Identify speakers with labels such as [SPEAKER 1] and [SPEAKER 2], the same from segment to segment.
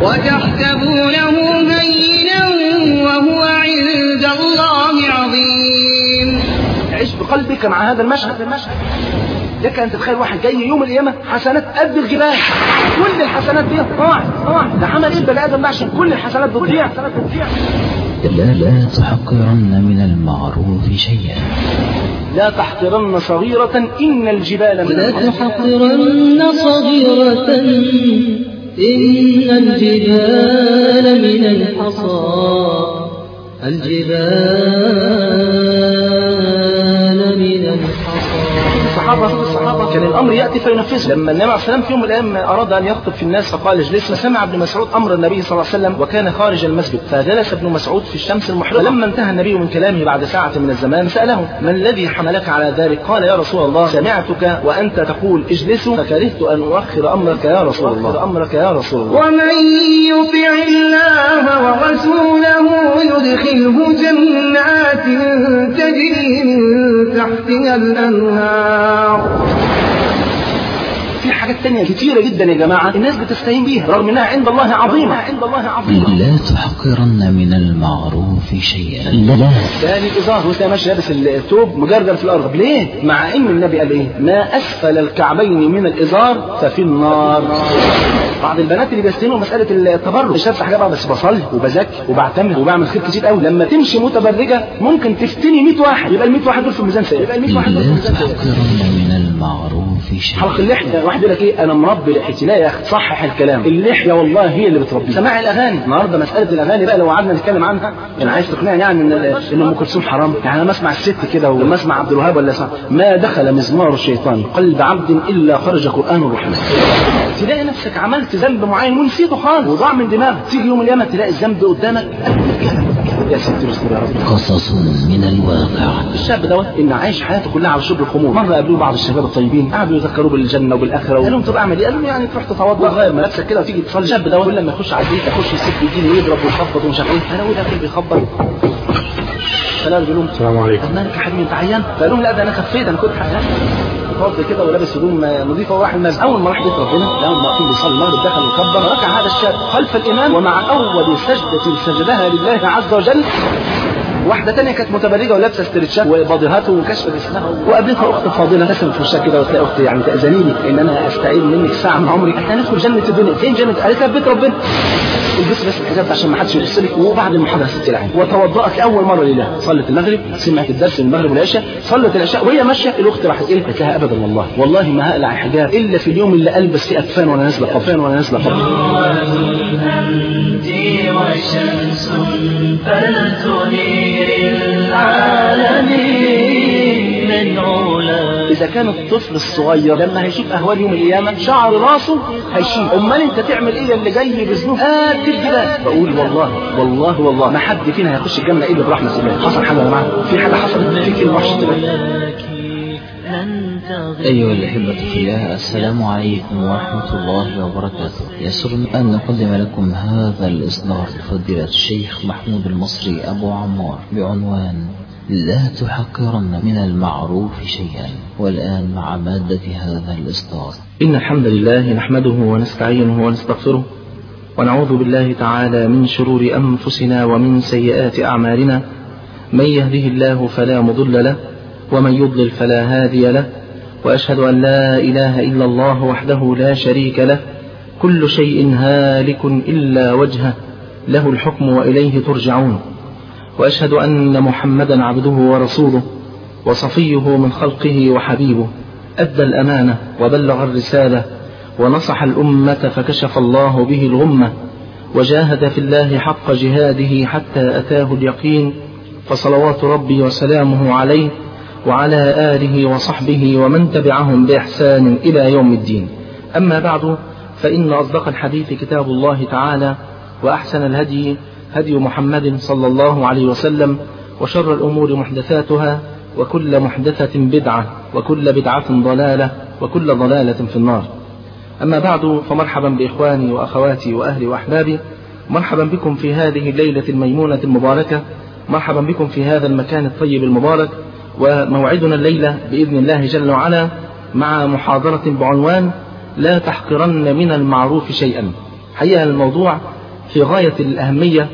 [SPEAKER 1] وتحسبونه هينا وهو عند الله عظيم
[SPEAKER 2] عيش بقلبك مع هذا المشهد لك ان تتخيل واحد جاي يوم القيامه حسنات قد الجبال كل الحسنات دي ضاعت ضاعت ده عمل ايه البني ادم ده عشان كل الحسنات بتضيع
[SPEAKER 3] لا لا تحقرن من المعروف شيئا
[SPEAKER 2] لا تحقرن صغيرة إن الجبال من
[SPEAKER 4] لا
[SPEAKER 2] الحصى.
[SPEAKER 4] تحقرن صغيرة إن الجبال من الحصى الجبال من الحصى
[SPEAKER 2] الصحابة الصحابة كان الأمر يأتي فينفذه لما النبي عليه السلام في يوم من الأيام أراد أن يخطب في الناس فقال اجلس فسمع ابن مسعود أمر النبي صلى الله عليه وسلم وكان خارج المسجد فجلس ابن مسعود في الشمس المحرقة فلما انتهى النبي من كلامه بعد ساعة من الزمان سأله ما الذي حملك على ذلك قال يا رسول الله سمعتك وأنت تقول اجلسوا فكرهت أن أؤخر أمرك يا رسول الله أمرك يا رسول الله
[SPEAKER 1] ومن يطع الله ورسوله يدخله جنات تجري من تحتها الأنهار
[SPEAKER 2] في حاجات تانية كتيرة جدا يا جماعة الناس بتستهين بيها رغم انها عند الله عظيمة عند الله عظيمة
[SPEAKER 3] لا تحقرن من المعروف شيئا لا لا
[SPEAKER 2] ده الازار وانت ماشي لابس الثوب مجرجر في الارض طب ليه؟ مع ان النبي قال ايه؟ ما اسفل الكعبين من الازار ففي النار. بعض البنات اللي بيستهينوا مساله التبرج مش لابسه حاجه بقى بس بصلي وبزكي وبعتمر وبعمل خير كتير قوي لما تمشي متبرجه ممكن تفتني 100 واحد يبقى ال 100 واحد دول في الميزان سيء يبقى ال 100 واحد دول في
[SPEAKER 3] لا
[SPEAKER 2] الميزان سيء
[SPEAKER 3] تحقرن من المعروف شيئا
[SPEAKER 2] حلق اللحيه واحد يقول لك ايه انا مربي لحيتي لا يا اخي صحح الكلام اللحيه والله هي اللي بتربي سماع الاغاني النهارده مساله الاغاني بقى لو قعدنا نتكلم عنها انا عايز تقنعني يعني ان ان ام كلثوم حرام يعني انا اسمع الست كده ولما اسمع عبد الوهاب ولا اسمع ما دخل مزمار الشيطان قلب عبد الا خرج قران الرحمن تلاقي نفسك عملت ذنب معين ونسيته خالص وضاع من دماغك تيجي يوم القيامه تلاقي الذنب قدامك يا ستي استر يا رب
[SPEAKER 3] قصص من الواقع
[SPEAKER 2] الشاب دوت ان عايش حياته كلها على شرب الخمور مره قابلوه بعض الشباب الطيبين قعدوا يذكروه بالجنه وبالاخره قال لهم طب اعمل ايه؟ قالوا له يعني تروح تتوضا تغير ملابسك كده وتيجي تصلي الشاب دوت كل لما يخش على البيت يخش يسب يدين ويضرب ويخبط ومش عارف ايه انا اقول لك بيخبط فلا يقول لهم
[SPEAKER 5] السلام عليكم
[SPEAKER 2] طب مالك يا حبيبي انت عيان؟ فقال لهم لا ده انا خفيت انا كنت عيان متوضي كده ولابس هدوم نظيفه وراح المسجد اول ما راح بيت ربنا لقاهم واقفين بيصلي المغرب دخل وكبر ركع هذا الشاب خلف الامام ومع اول سجده سجدها لله عز وجل واحدة تانية كانت متبرجة ولابسة استرتشات وباضيهات وكشف جسمها وقابلتها أخت فاضلة رسمت في وشها كده وتلاقي أختي يعني تأذني لي إن أنا أستعيد منك ساعة من عمري حتى ندخل جنة الدنيا فين جنة؟ قالت لها بيت ربنا البس بس الحجاب ده عشان ما حدش يبص لك وبعد المحاضرة ست العين وتوضأت لأول مرة لله صلت المغرب سمعت الدرس المغرب والعشاء صلت العشاء وهي ماشية الأخت راحت إيه؟ قالت لها أبدا والله والله ما هقلع حجاب إلا في اليوم اللي ألبس فيه أكفان وأنا نازلة قبر وأنا نازلة قبر
[SPEAKER 6] أنت وشمس فلتنير العالمين من علا
[SPEAKER 2] إذا كان الطفل الصغير لما هيشوف أهوال يوم القيامة شعر راسه هيشيل أمال أنت تعمل إيه اللي جاي بذنوب قد الجبال بقول والله والله والله ما حد فينا هيخش الجنة إلا برحمة الله حصل حاجة يا جماعة في حاجة حصلت في كلمة وحشة طلعت
[SPEAKER 6] لن تغير
[SPEAKER 3] أيها الأحبة في الله السلام عليكم ورحمة الله وبركاته يسرني أن نقدم لكم هذا الإصدار لفضيلة الشيخ محمود المصري أبو عمار بعنوان لا تحقرن من المعروف شيئا والآن مع مادة هذا الإصدار
[SPEAKER 2] إن الحمد لله نحمده ونستعينه ونستغفره ونعوذ بالله تعالى من شرور أنفسنا ومن سيئات أعمالنا من يهده الله فلا مضل له ومن يضلل فلا هادي له وأشهد أن لا إله إلا الله وحده لا شريك له كل شيء هالك إلا وجهه له الحكم وإليه ترجعون وأشهد أن محمدا عبده ورسوله وصفيه من خلقه وحبيبه أدى الأمانة وبلغ الرسالة ونصح الأمة فكشف الله به الغمة وجاهد في الله حق جهاده حتى أتاه اليقين فصلوات ربي وسلامه عليه وعلى آله وصحبه ومن تبعهم بإحسان إلى يوم الدين أما بعد فإن أصدق الحديث كتاب الله تعالى وأحسن الهدي هدي محمد صلى الله عليه وسلم وشر الأمور محدثاتها وكل محدثة بدعة وكل بدعة ضلالة وكل ضلالة في النار أما بعد فمرحبا بإخواني وأخواتي وأهلي وأحبابي مرحبا بكم في هذه الليلة الميمونة المباركة مرحبا بكم في هذا المكان الطيب المبارك وموعدنا الليلة بإذن الله جل وعلا مع محاضرة بعنوان لا تحقرن من المعروف شيئا حقيقة الموضوع في غاية الأهمية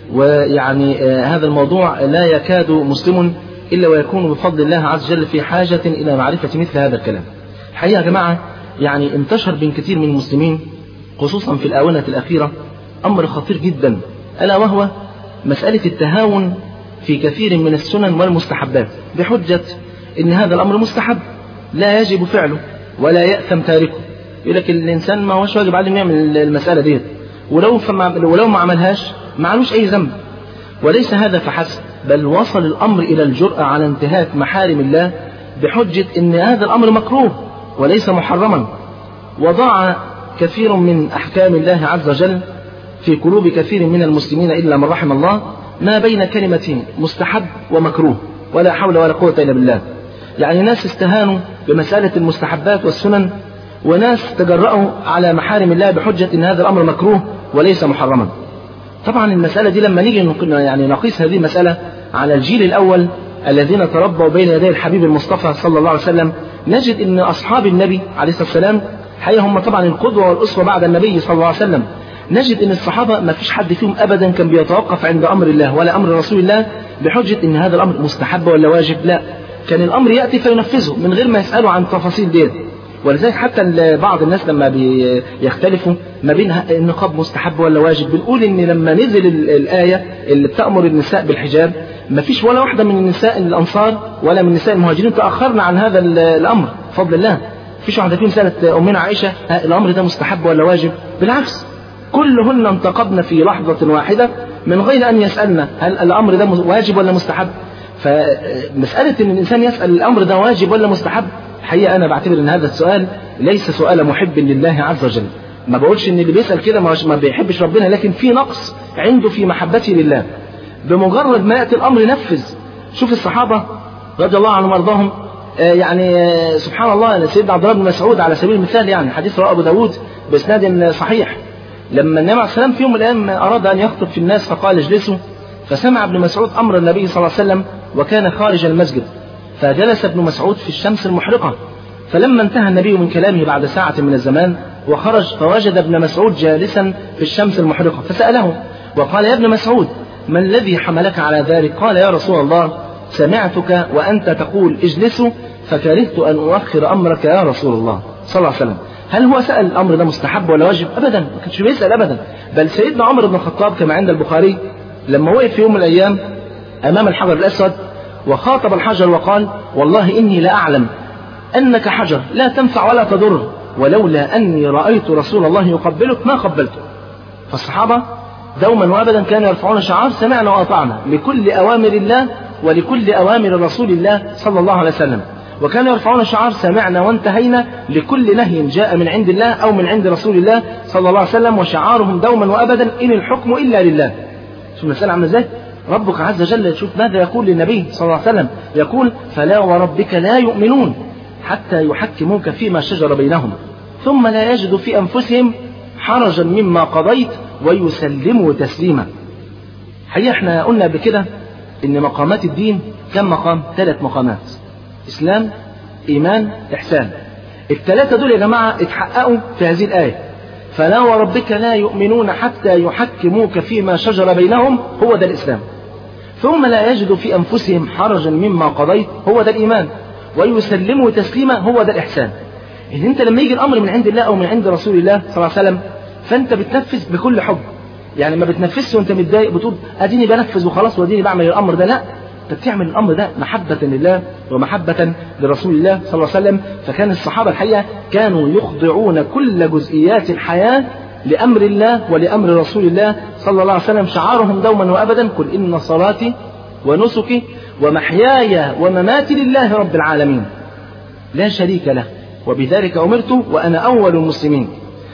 [SPEAKER 2] ويعني آه، هذا الموضوع لا يكاد مسلم إلا ويكون بفضل الله عز وجل في حاجة إلى معرفة مثل هذا الكلام الحقيقة يا جماعة يعني انتشر بين كثير من المسلمين خصوصا في الآونة الأخيرة أمر خطير جدا ألا وهو مسألة التهاون في كثير من السنن والمستحبات بحجة إن هذا الأمر مستحب لا يجب فعله ولا يأثم تاركه يقول لك الإنسان ما هوش واجب عليه إنه يعمل المسألة ديت ولو فما ولو ما عملهاش ما علوش أي ذنب وليس هذا فحسب بل وصل الأمر إلى الجرأة على انتهاك محارم الله بحجة إن هذا الأمر مكروه وليس محرما وضاع كثير من أحكام الله عز وجل في قلوب كثير من المسلمين إلا من رحم الله ما بين كلمتين مستحب ومكروه ولا حول ولا قوة إلا بالله يعني ناس استهانوا بمسألة المستحبات والسنن وناس تجرأوا على محارم الله بحجة إن هذا الأمر مكروه وليس محرما طبعا المسألة دي لما نيجي نق- يعني نقيس هذه المسألة على الجيل الأول الذين تربوا بين يدي الحبيب المصطفى صلى الله عليه وسلم نجد أن أصحاب النبي عليه الصلاة والسلام حقيقة هم طبعا القدوة والأسوة بعد النبي صلى الله عليه وسلم نجد أن الصحابة ما فيش حد فيهم أبدا كان بيتوقف عند أمر الله ولا أمر رسول الله بحجة أن هذا الأمر مستحب ولا واجب لا كان الأمر يأتي فينفذه من غير ما يسألوا عن تفاصيل ديت ولذلك حتى ال- بعض الناس لما بيختلفوا ما بين ه- النقاب مستحب ولا واجب بنقول ان لما نزل ال- الآية اللي بتأمر النساء بالحجاب ما فيش ولا واحدة من النساء الأنصار ولا من النساء المهاجرين تأخرنا عن هذا ال- الأمر بفضل الله فيش واحدة فيهم سألت أمنا عائشة ها، الأمر ده مستحب ولا واجب بالعكس كلهن انتقبن في لحظة واحدة من غير أن يسألنا هل الأمر ده واجب ولا مستحب فمسألة أن الإنسان يسأل الأمر ده واجب ولا مستحب الحقيقة أنا بعتبر أن هذا السؤال ليس سؤال محب لله عز وجل ما بقولش أن اللي بيسأل كده ما ما بيحبش ربنا لكن في نقص عنده في محبته لله بمجرد ما يأتي الأمر نفذ شوف الصحابة رضي الله عنهم وارضاهم آه، يعني آه، سبحان الله سيدنا عبد الله بن مسعود على سبيل المثال يعني حديث رواه أبو داود بإسناد صحيح لما النبي عليه السلام في يوم من الأيام أراد أن يخطب في الناس فقال اجلسوا فسمع ابن مسعود أمر النبي صلى الله عليه وسلم وكان خارج المسجد فجلس ابن مسعود في الشمس المحرقة فلما انتهى النبي من كلامه بعد ساعة من الزمان وخرج فوجد ابن مسعود جالسا في الشمس المحرقة فسأله وقال يا ابن مسعود ما الذي حملك على ذلك قال يا رسول الله سمعتك وأنت تقول اجلسوا فكرهت أن أؤخر أمرك يا رسول الله صلى الله عليه وسلم هل هو سأل الأمر ده مستحب ولا واجب أبدا ما كانش بيسأل أبدا بل سيدنا عمر بن الخطاب كما عند البخاري لما وقف في يوم من الأيام أمام الحجر الأسود وخاطب الحجر وقال والله إني لا أعلم أنك حجر لا تنفع ولا تضر ولولا أني رأيت رسول الله يقبلك ما قبلته فالصحابة دوما وابدا كانوا يرفعون شعار سمعنا واطعنا لكل اوامر الله ولكل اوامر رسول الله صلى الله عليه وسلم وكانوا يرفعون شعار سمعنا وانتهينا لكل نهي جاء من عند الله او من عند رسول الله صلى الله عليه وسلم وشعارهم دوما وابدا ان الحكم الا لله شوف المسألة عاملة ازاي ربك عز وجل شوف ماذا يقول للنبي صلى الله عليه وسلم يقول فلا وربك لا يؤمنون حتى يحكموك فيما شجر بينهم ثم لا يجدوا في انفسهم حرجا مما قضيت ويسلموا تسليما حقيقة احنا قلنا بكده ان مقامات الدين كم مقام ثلاث مقامات اسلام ايمان احسان الثلاثة دول يا جماعة اتحققوا في هذه الآية فلا وربك لا يؤمنون حتى يحكموك فيما شجر بينهم هو ده الإسلام ثم لا يجدوا في أنفسهم حرجا مما قضيت هو ده الإيمان ويسلموا تسليما هو ده الإحسان إن أنت لما يجي الأمر من عند الله أو من عند رسول الله صلى الله عليه وسلم فأنت بتنفذ بكل حب يعني ما بتنفذش وأنت متضايق بتقول أديني بنفذ وخلاص وأديني بعمل الأمر ده لا أنت بتعمل الأمر ده محبة لله ومحبة لرسول الله صلى الله عليه وسلم فكان الصحابة الحقيقة كانوا يخضعون كل جزئيات الحياة لأمر الله ولأمر رسول الله صلى الله عليه وسلم شعارهم دوما وأبدا قل إن صلاتي ونسكي ومحياي ومماتي لله رب العالمين لا شريك له وبذلك أمرت وأنا أول المسلمين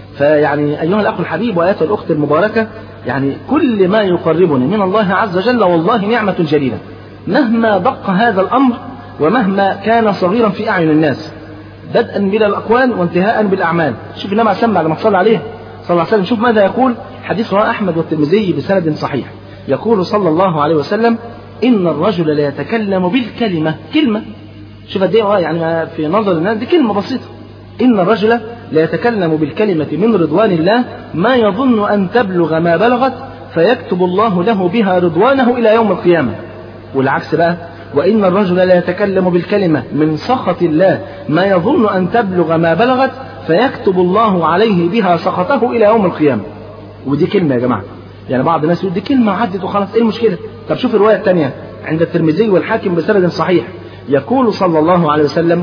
[SPEAKER 2] فيعني أيها الأخ الحبيب وآيات الأخت المباركة يعني كل ما يقربني من الله عز وجل والله نعمة جليلة مهما دق هذا الأمر ومهما كان صغيرا في أعين الناس بدءا من الأقوال وانتهاء بالأعمال شوف النبي عليه السلام بعد ما صلى عليه صلى الله عليه وسلم شوف ماذا يقول حديث رواه أحمد والترمذي بسند صحيح يقول صلى الله عليه وسلم إن الرجل لا يتكلم بالكلمة كلمة شوف قد ايه يعني في نظر الناس دي كلمة بسيطة إن الرجل لا يتكلم بالكلمة من رضوان الله ما يظن أن تبلغ ما بلغت فيكتب الله له بها رضوانه إلى يوم القيامة والعكس بقى وإن الرجل لا يتكلم بالكلمة من سخط الله ما يظن أن تبلغ ما بلغت فيكتب الله عليه بها سخطه إلى يوم القيامة ودي كلمة يا جماعة يعني بعض الناس يقول دي كلمة عدت وخلاص إيه المشكلة طب شوف الرواية الثانية عند الترمذي والحاكم بسند صحيح يقول صلى الله عليه وسلم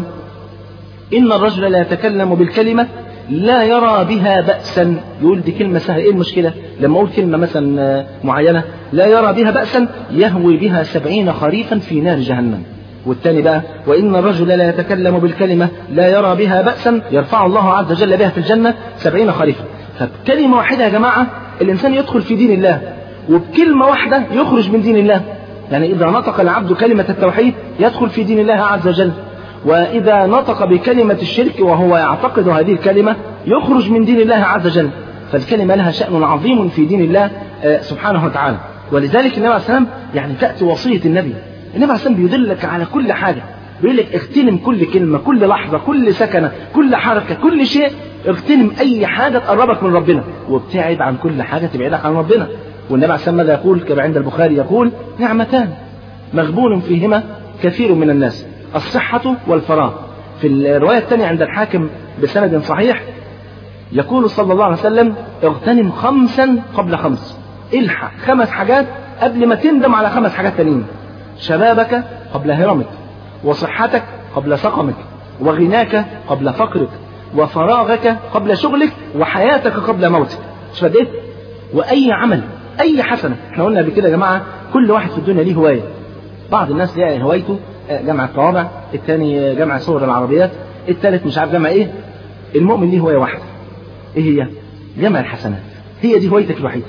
[SPEAKER 2] إن الرجل لا يتكلم بالكلمة لا يرى بها بأسا يقول دي كلمة سهلة إيه المشكلة لما أقول كلمة مثلا معينة لا يرى بها بأسا يهوي بها سبعين خريفا في نار جهنم والثاني بقى وإن الرجل لا يتكلم بالكلمة لا يرى بها بأسا يرفع الله عز وجل بها في الجنة سبعين خريفا فبكلمة واحدة يا جماعة الإنسان يدخل في دين الله وبكلمة واحدة يخرج من دين الله يعني إذا نطق العبد كلمة التوحيد يدخل في دين الله عز وجل وإذا نطق بكلمة الشرك وهو يعتقد هذه الكلمة يخرج من دين الله عز وجل فالكلمة لها شأن عظيم في دين الله سبحانه وتعالى ولذلك النبي عليه السلام يعني تأتي وصية النبي النبي عليه السلام بيدلك على كل حاجة بيقول لك اغتنم كل كلمة كل لحظة كل سكنة كل حركة كل شيء اغتنم أي حاجة تقربك من ربنا وابتعد عن كل حاجة تبعدك عن ربنا والنبي عليه السلام ماذا يقول كما عند البخاري يقول نعمتان مغبون فيهما كثير من الناس الصحة والفراغ في الرواية الثانية عند الحاكم بسند صحيح يقول صلى الله عليه وسلم اغتنم خمسا قبل خمس الحق خمس حاجات قبل ما تندم على خمس حاجات تانيين شبابك قبل هرمك وصحتك قبل سقمك وغناك قبل فقرك وفراغك قبل شغلك وحياتك قبل موتك مش ايه واي عمل اي حسنه احنا قلنا قبل كده يا جماعه كل واحد في الدنيا ليه هوايه بعض الناس ليه هوايته جمع الطوابع الثاني جمع صور العربيات الثالث مش عارف جمع ايه المؤمن ليه هوايه واحده ايه هي جمع الحسنات هي دي هوايتك الوحيده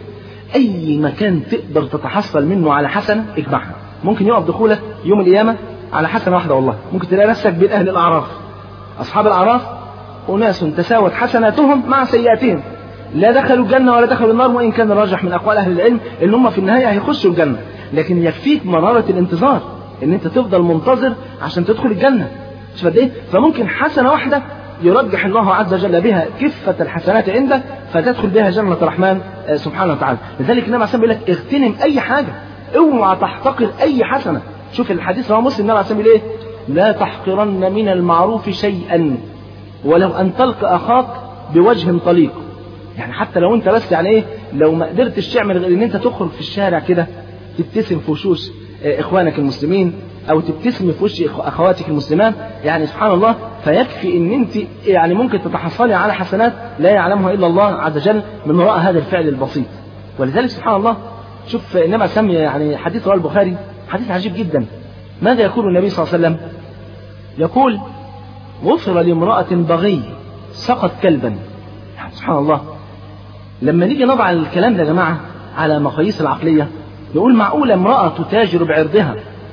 [SPEAKER 2] اي مكان تقدر تتحصل منه على حسنه اجمعها ممكن يقف دخولك يوم القيامه على حسنه واحده والله ممكن تلاقي نفسك بين اهل الاعراف اصحاب الاعراف اناس تساوت حسناتهم مع سيئاتهم لا دخلوا الجنه ولا دخلوا النار وان كان الراجح من اقوال اهل العلم ان هم في النهايه هيخشوا الجنه لكن يكفيك مراره الانتظار ان انت تفضل منتظر عشان تدخل الجنه مش قد ايه فممكن حسنه واحده يرجح الله عز وجل بها كفة الحسنات عندك فتدخل بها جنة الرحمن سبحانه وتعالى لذلك النبي عليه الصلاة بيقول لك اغتنم أي حاجة اوعى تحتقر أي حسنة شوف الحديث رواه مسلم النبي عليه الصلاة ايه لا تحقرن من المعروف شيئا ولو أن تلقى أخاك بوجه طليق يعني حتى لو انت بس يعني ايه لو ما قدرتش تعمل غير ان انت تخرج في الشارع كده تبتسم في وشوش اخوانك المسلمين او تبتسمي في وش اخواتك المسلمات يعني سبحان الله فيكفي ان انت يعني ممكن تتحصلي على حسنات لا يعلمها الا الله عز وجل من وراء هذا الفعل البسيط ولذلك سبحان الله شوف انما سمي يعني حديث رواه البخاري حديث عجيب جدا ماذا يقول النبي صلى الله عليه وسلم يقول غفر لامرأة بغي سقط كلبا يعني سبحان الله لما نيجي نضع الكلام ده يا جماعة على مقاييس العقلية نقول معقولة امرأة تتاجر بعرضها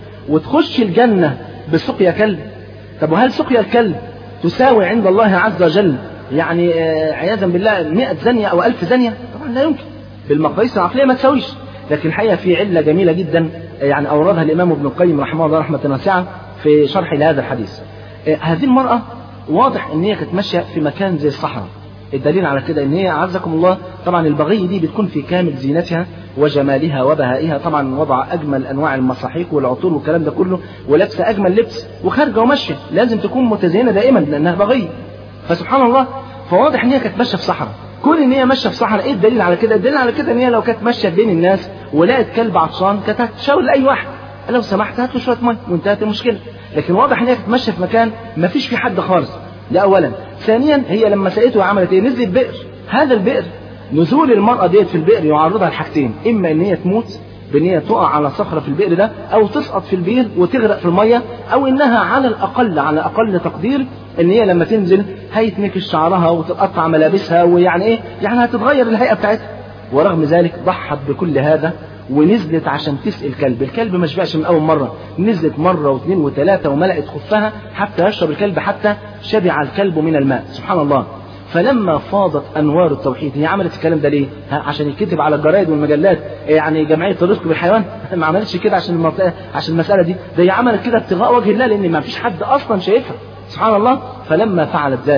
[SPEAKER 2] وتخش الجنة بسقيا كلب طب وهل سقيا الكلب تساوي عند الله عز وجل يعني عياذا بالله 100 زانية أو 1000 زانية طبعا لا يمكن بالمقاييس العقلية ما تساويش لكن الحقيقة في علة جميلة جدا يعني أوردها الإمام ابن القيم رحمه الله رحمة واسعة في شرح لهذا الحديث هذه المرأة واضح ان هي كانت ماشيه في مكان زي الصحراء الدليل على كده ان هي اعزكم الله طبعا البغي دي بتكون في كامل زينتها وجمالها وبهائها طبعا وضع اجمل انواع المساحيق والعطور والكلام ده كله ولابسه اجمل لبس وخارجه وماشيه لازم تكون متزينه دائما لانها بغي فسبحان الله فواضح ان هي كانت ماشيه في صحراء كون ان هي ماشيه في صحراء ايه الدليل على كده الدليل على كده ان هي لو كانت ماشيه بين الناس ولقت كلب عطشان كانت هتشاور لاي واحد لو سمحت هات له شويه ميه وانتهت المشكله لكن واضح ان هي كانت ماشيه في مكان ما فيش فيه حد خالص ده اولا ثانيا هي لما سقته عملت ايه نزلت بئر هذا البئر نزول المرأة ديت في البئر يعرضها لحاجتين إما إن هي تموت بإن هي تقع على صخرة في البئر ده أو تسقط في البئر وتغرق في المية أو إنها على الأقل على أقل تقدير إن هي لما تنزل هيتنكش شعرها وتتقطع ملابسها ويعني إيه يعني هتتغير الهيئة بتاعتها ورغم ذلك ضحت بكل هذا ونزلت عشان تسقي الكلب الكلب ما شبعش من أول مرة نزلت مرة واثنين وثلاثة وملأت خفها حتى يشرب الكلب حتى شبع الكلب من الماء سبحان الله فلما فاضت انوار التوحيد هي عملت الكلام ده ليه؟ ها عشان يتكتب على الجرايد والمجلات يعني جمعيه الرزق بالحيوان ما عملتش كده عشان المنطقه عشان المساله دي ده هي عملت كده ابتغاء وجه الله لان ما فيش حد اصلا شايفها سبحان الله فلما فعلت ذلك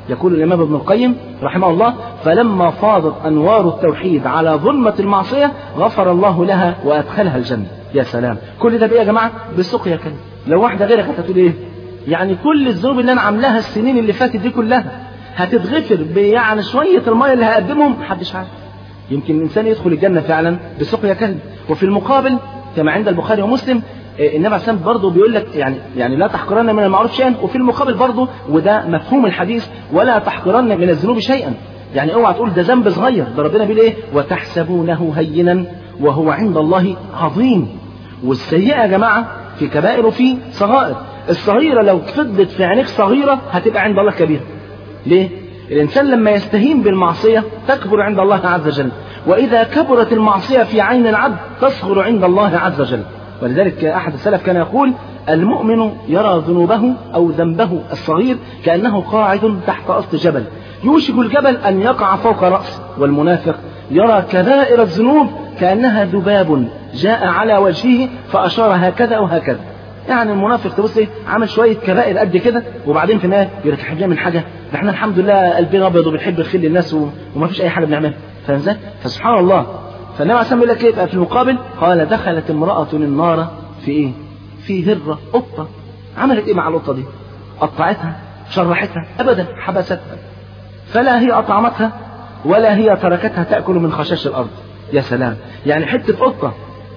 [SPEAKER 2] يقول الإمام ابن القيم رحمه الله فلما فاضت أنوار التوحيد على ظلمة المعصية غفر الله لها وأدخلها الجنة يا سلام كل ده بإيه يا جماعة بالسقيا كده لو واحدة غيرك هتقول إيه يعني كل الذنوب اللي أنا عاملاها السنين اللي فاتت دي كلها هتتغفر يعني شوية المية اللي هقدمهم محدش عارف يمكن الإنسان يدخل الجنة فعلا بسقيا كلب وفي المقابل كما عند البخاري ومسلم النبي عليه الصلاه برضه بيقول لك يعني يعني لا تحقرن من المعروف شيئا وفي المقابل برضه وده مفهوم الحديث ولا تحقرن من الذنوب شيئا يعني اوعى تقول ده ذنب صغير ده ربنا بيقول ايه وتحسبونه هينا وهو عند الله عظيم والسيئه يا جماعه في كبائر وفي صغائر الصغيره لو فضلت في عينيك صغيره هتبقى عند الله كبيره ليه الانسان لما يستهين بالمعصيه تكبر عند الله عز وجل واذا كبرت المعصيه في عين العبد تصغر عند الله عز وجل ولذلك أحد السلف كان يقول المؤمن يرى ذنوبه أو ذنبه الصغير كأنه قاعد تحت أصل جبل يوشك الجبل أن يقع فوق رأسه والمنافق يرى كبائر الذنوب كأنها ذباب جاء على وجهه فأشار هكذا أو هكذا يعني المنافق تبص ايه عمل شويه كبائر قد كده وبعدين في النهايه يقول لك احنا بنعمل حاجه ده احنا الحمد لله قلبنا ابيض وبنحب الخير للناس وما فيش اي حاجه بنعملها فاهم ازاي؟ فسبحان الله فالنبي عليه الصلاه يقول لك ايه بقى في المقابل قال دخلت امراه النار في ايه؟ في هره قطه عملت ايه مع القطه دي؟ قطعتها شرحتها ابدا حبستها فلا هي اطعمتها ولا هي تركتها تاكل من خشاش الارض يا سلام يعني حته قطه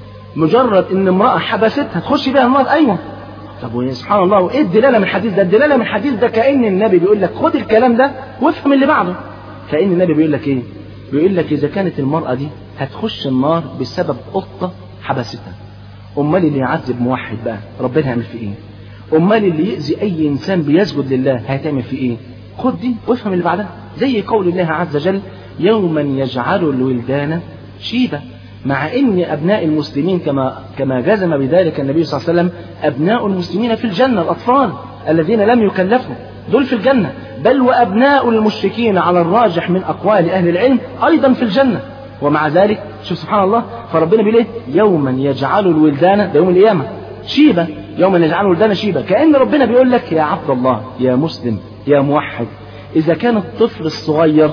[SPEAKER 2] مجرد ان امراه حبستها تخش بيها النار ايوه طب سبحان الله وايه الدلاله من الحديث ده؟ الدلاله من الحديث ده كان النبي بيقول لك خد الكلام ده وافهم اللي بعده كان النبي بيقول لك ايه؟ بيقول لك اذا كانت المراه دي هتخش النار بسبب قطه حبستها امال اللي يعذب موحد بقى ربنا هيعمل فيه ايه؟ امال اللي يؤذي اي انسان بيسجد لله هيتعمل فيه ايه؟ خد دي وافهم اللي بعدها زي قول الله عز وجل يوما يجعل الولدان شيبا مع ان ابناء المسلمين كما كما جزم بذلك النبي صلى الله عليه وسلم ابناء المسلمين في الجنه الاطفال الذين لم يكلفوا دول في الجنه بل وابناء المشركين على الراجح من اقوال اهل العلم ايضا في الجنه ومع ذلك شوف سبحان الله فربنا بيقول ايه يوما يجعل الولدان ده يوم القيامه شيبه يوما يجعل الولدان شيبه كان ربنا بيقول لك يا عبد الله يا مسلم يا موحد اذا كان الطفل الصغير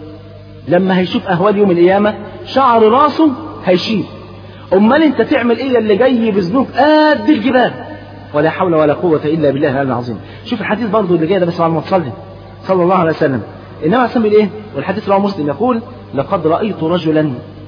[SPEAKER 2] لما هيشوف اهوال يوم القيامه شعر راسه هيشيب امال انت تعمل ايه اللي جاي بذنوب قد الجبال ولا حول ولا قوة إلا بالله العلي العظيم شوف الحديث برضه اللي جاي ده بس بعد ما تصلي صلى الله عليه وسلم النبي عليه الصلاة ايه والحديث رواه مسلم يقول لقد رأيت رجلا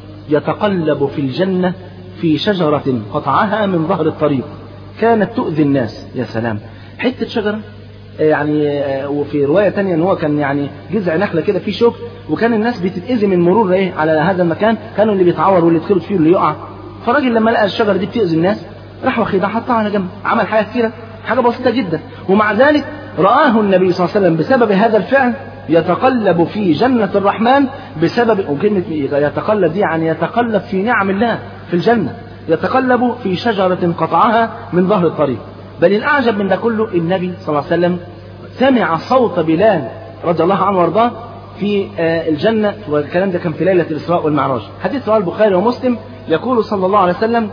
[SPEAKER 2] يتقلب في الجنة في شجرة قطعها من ظهر الطريق كانت تؤذي الناس يا سلام حتة شجرة يعني وفي رواية تانية ان هو كان يعني جذع نخلة كده فيه شوك وكان الناس بتتأذي من مرور ايه على هذا المكان كانوا اللي بيتعور واللي يتخبط فيه واللي يقع فالراجل لما لقى الشجرة دي بتأذي الناس راح واخدها حطها على جنب عمل حاجة كتيرة حاجة بسيطة جدا ومع ذلك رآه النبي صلى الله عليه وسلم بسبب هذا الفعل يتقلب في جنة الرحمن بسبب وكلمة يتقلب دي يعني يتقلب في نعم الله في الجنة يتقلب في شجرة قطعها من ظهر الطريق بل الأعجب من ده كله النبي صلى الله عليه وسلم سمع صوت بلال رضي الله عنه وارضاه في الجنة والكلام ده كان في ليلة الإسراء والمعراج حديث رواه البخاري ومسلم يقول صلى الله عليه وسلم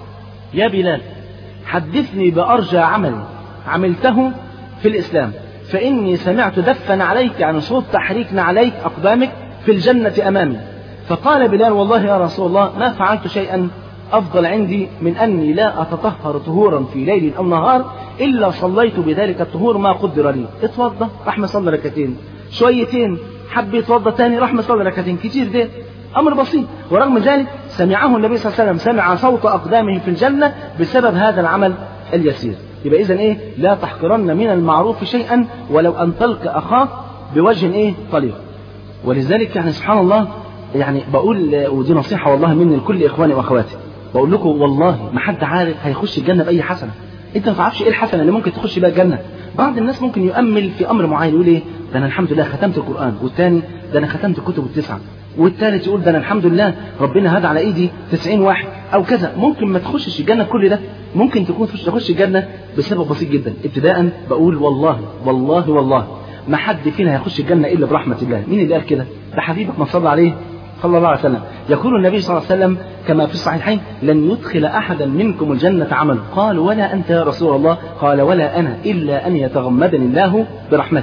[SPEAKER 2] يا بلال حدثني بأرجى عمل عملته في الإسلام فإني سمعت دفا عليك يعني صوت تحريك عليك أقدامك في الجنة أمامي فقال بلال والله يا رسول الله ما فعلت شيئا أفضل عندي من أني لا أتطهر طهورا في ليل أو نهار إلا صليت بذلك الطهور ما قدر لي اتوضى راح مصلي ركعتين شويتين حب يتوضى تاني راح مصلي ركعتين كتير ده أمر بسيط ورغم ذلك سمعه النبي صلى الله عليه وسلم سمع صوت أقدامه في الجنة بسبب هذا العمل اليسير يبقى إذا إيه لا تحقرن من المعروف شيئا ولو أن تلقى أخاك بوجه إيه طليق ولذلك يعني سبحان الله يعني بقول ودي نصيحة والله مني لكل إخواني وأخواتي بقول لكم والله ما حد عارف هيخش الجنة بأي حسنة انت ما تعرفش ايه الحسنه اللي ممكن تخش بيها الجنه بعض الناس ممكن يؤمل في امر معين يقول ايه ده انا الحمد لله ختمت القران والثاني ده انا ختمت الكتب التسعه والثالث يقول ده انا الحمد لله ربنا هدى على ايدي 90 واحد او كذا ممكن ما تخشش الجنه كل ده ممكن تكون تخش الجنه بسبب بسيط جدا ابتداء بقول والله والله والله ما حد فينا هيخش الجنه الا برحمه الله مين اللي قال كده ده حبيبك ما صلى عليه صلى الله عليه وسلم يقول النبي صلى الله عليه وسلم كما في الصحيحين لن يدخل أحدا منكم الجنة عمل قال ولا أنت يا رسول الله قال ولا أنا إلا أن يتغمدني الله برحمته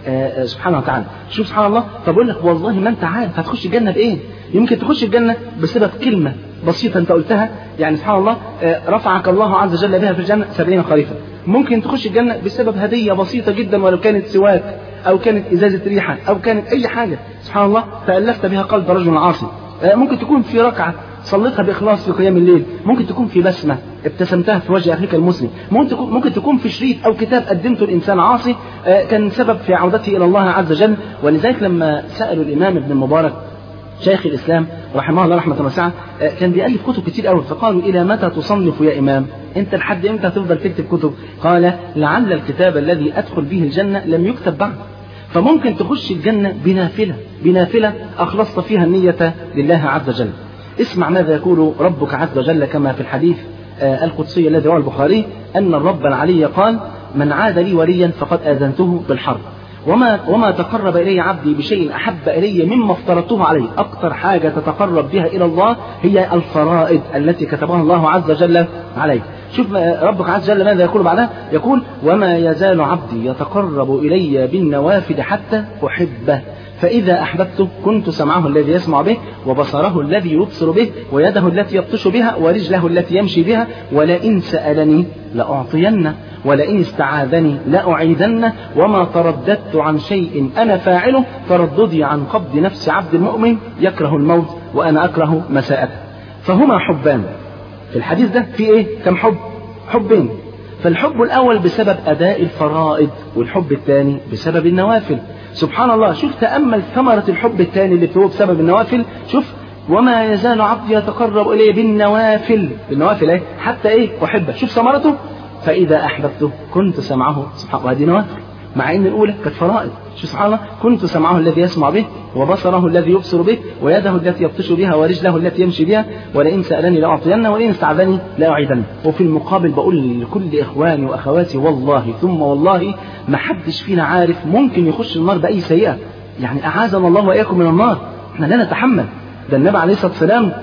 [SPEAKER 2] آه، آه، سبحانه وتعالى شوف سبحان الله فبقول لك والله ما انت عارف هتخش الجنه بايه يمكن تخش الجنه بسبب كلمه بسيطه انت قلتها يعني سبحان الله آه، رفعك الله عز وجل بها في الجنه سبعين خريفا ممكن تخش الجنه بسبب هديه بسيطه جدا ولو كانت سواك او كانت ازازه ريحه او كانت اي حاجه سبحان الله تالفت بها قلب رجل عاصي آه، ممكن تكون في ركعه صليتها باخلاص في قيام الليل ممكن تكون في بسمه ابتسمتها في وجه اخيك المسلم ممكن تكون ممكن تكون في شريط او كتاب قدمته الانسان عاصي آه، كان سبب في عودته الى الله عز وجل ولذلك لما سالوا الامام ابن المبارك شيخ الاسلام رحمه الله رحمه واسعه آه، كان بيالف كتب كتير قوي فقالوا الى متى تصنف يا امام انت لحد امتى هتفضل تكتب كتب قال لعل الكتاب الذي ادخل به الجنه لم يكتب بعد فممكن تخش الجنه بنافله بنافله اخلصت فيها النيه لله عز وجل اسمع ماذا يقول ربك عز وجل كما في الحديث آه، القدسي الذي رواه البخاري أن الرب العلي قال من عاد لي وليا فقد آذنته بالحرب وما وما تقرب إلي عبدي بشيء أحب إلي مما افترضته عليه أكثر حاجة تتقرب بها إلى الله هي الفرائض التي كتبها الله عز وجل عليه شوف آه، ربك عز وجل ماذا يقول بعدها يقول وما يزال عبدي يتقرب إلي بالنوافل حتى أحبه فإذا أحببته كنت سمعه الذي يسمع به وبصره الذي يبصر به ويده التي يبطش بها ورجله التي يمشي بها ولئن سألني لأعطينه ولئن استعاذني لأعيذنه وما ترددت عن شيء أنا فاعله ترددي عن قبض نفس عبد المؤمن يكره الموت وأنا أكره مساءته فهما حبان في الحديث ده في إيه كم حب حبين فالحب الأول بسبب أداء الفرائض والحب الثاني بسبب النوافل سبحان الله شوف تأمل ثمرة الحب الثاني اللي هو بسبب النوافل شوف وما يزال عبدي يتقرب إلي بالنوافل بالنوافل ايه حتى ايه أحبه شوف ثمرته فإذا أحببته كنت سمعه سبحان وهذه نوافل مع ان الاولى كانت فرائض شو سبحان الله كنت سمعه الذي يسمع به وبصره الذي يبصر به ويده التي يبطش بها ورجله التي يمشي بها ولئن سالني لاعطينه ولئن استعاذني لاعيذنه وفي المقابل بقول لكل اخواني واخواتي والله ثم والله ما حدش فينا عارف ممكن يخش النار باي سيئه يعني اعاذنا الله واياكم من النار احنا لا نتحمل ده النبي عليه الصلاه والسلام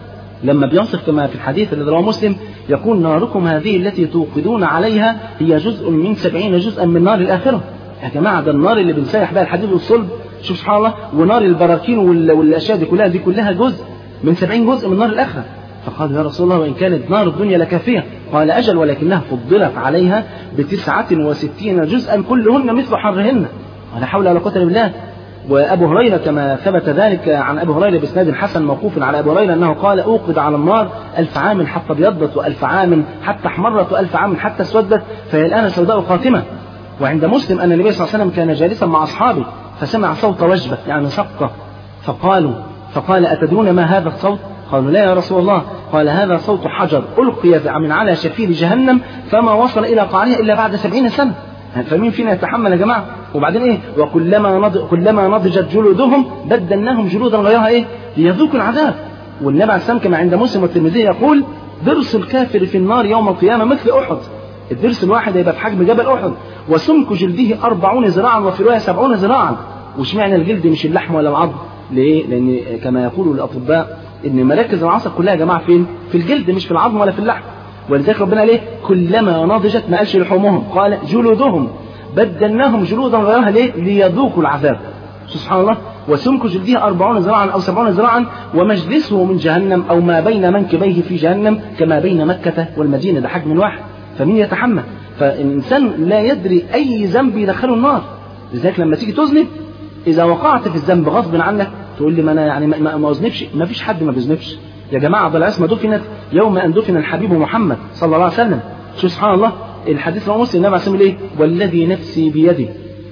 [SPEAKER 2] لما بيصف كما في الحديث الذي رواه مسلم يقول ناركم هذه التي توقدون عليها هي جزء من سبعين جزءا من نار الآخرة يا جماعة ده النار اللي بنسيح بها الحديد والصلب شوف سبحان الله ونار البراكين وال- والأشياء دي كلها دي كلها جزء من سبعين جزء من نار الآخرة فقال يا رسول الله وإن كانت نار الدنيا لكافية قال أجل ولكنها فضلت عليها بتسعة وستين جزءا كلهن مثل حرهن ولا حول ولا قوة إلا بالله وابو هريره كما ثبت ذلك عن ابي هريره باسناد حسن موقوف على ابي هريره انه قال اوقد على النار الف عام حتى ابيضت والف عام حتى احمرت والف عام حتى اسودت فهي الان سوداء خاتمه وعند مسلم ان النبي صلى الله عليه وسلم كان جالسا مع اصحابه فسمع صوت وجبه يعني شقه فقالوا فقال اتدرون ما هذا الصوت؟ قالوا لا يا رسول الله قال هذا صوت حجر ألقي من على شفير جهنم فما وصل إلى قعرها إلا بعد سبعين سنة فمين فينا يتحمل يا جماعة وبعدين ايه وكلما نض... كلما نضجت جلودهم بدلناهم جلودا غيرها ايه ليذوقوا العذاب والنبي عليه السلام كما عند مسلم والترمذي يقول ضرس الكافر في النار يوم القيامة مثل أحد الضرس الواحد هيبقى في حجم جبل أحد وسمك جلده أربعون ذراعا وفي رواية سبعون ذراعا واشمعنى الجلد مش اللحم ولا العظم ليه؟ لأن كما يقول الأطباء إن مراكز العصب كلها يا جماعة فين؟ في الجلد مش في العظم ولا في اللحم ولذلك ربنا ليه كلما نضجت ما قالش لحومهم قال جلودهم بدلناهم جلودا غيرها ليه ليذوقوا العذاب سبحان الله وسمك جلده أربعون ذراعا أو سبعون ذراعا ومجلسه من جهنم أو ما بين منكبيه في جهنم كما بين مكة والمدينة ده حجم واحد فمين يتحمل فالإنسان لا يدري أي ذنب يدخله النار لذلك لما تيجي تذنب إذا وقعت في الذنب غصب عنك تقول لي ما أنا يعني ما, ما أذنبش ما فيش حد ما بيذنبش يا جماعة ده العصمة دفنت يوم أن دفن الحبيب محمد صلى الله عليه وسلم شو سبحان الله الحديث رواه مسلم النبي عليه الصلاة والسلام ايه والذي نفسي بيده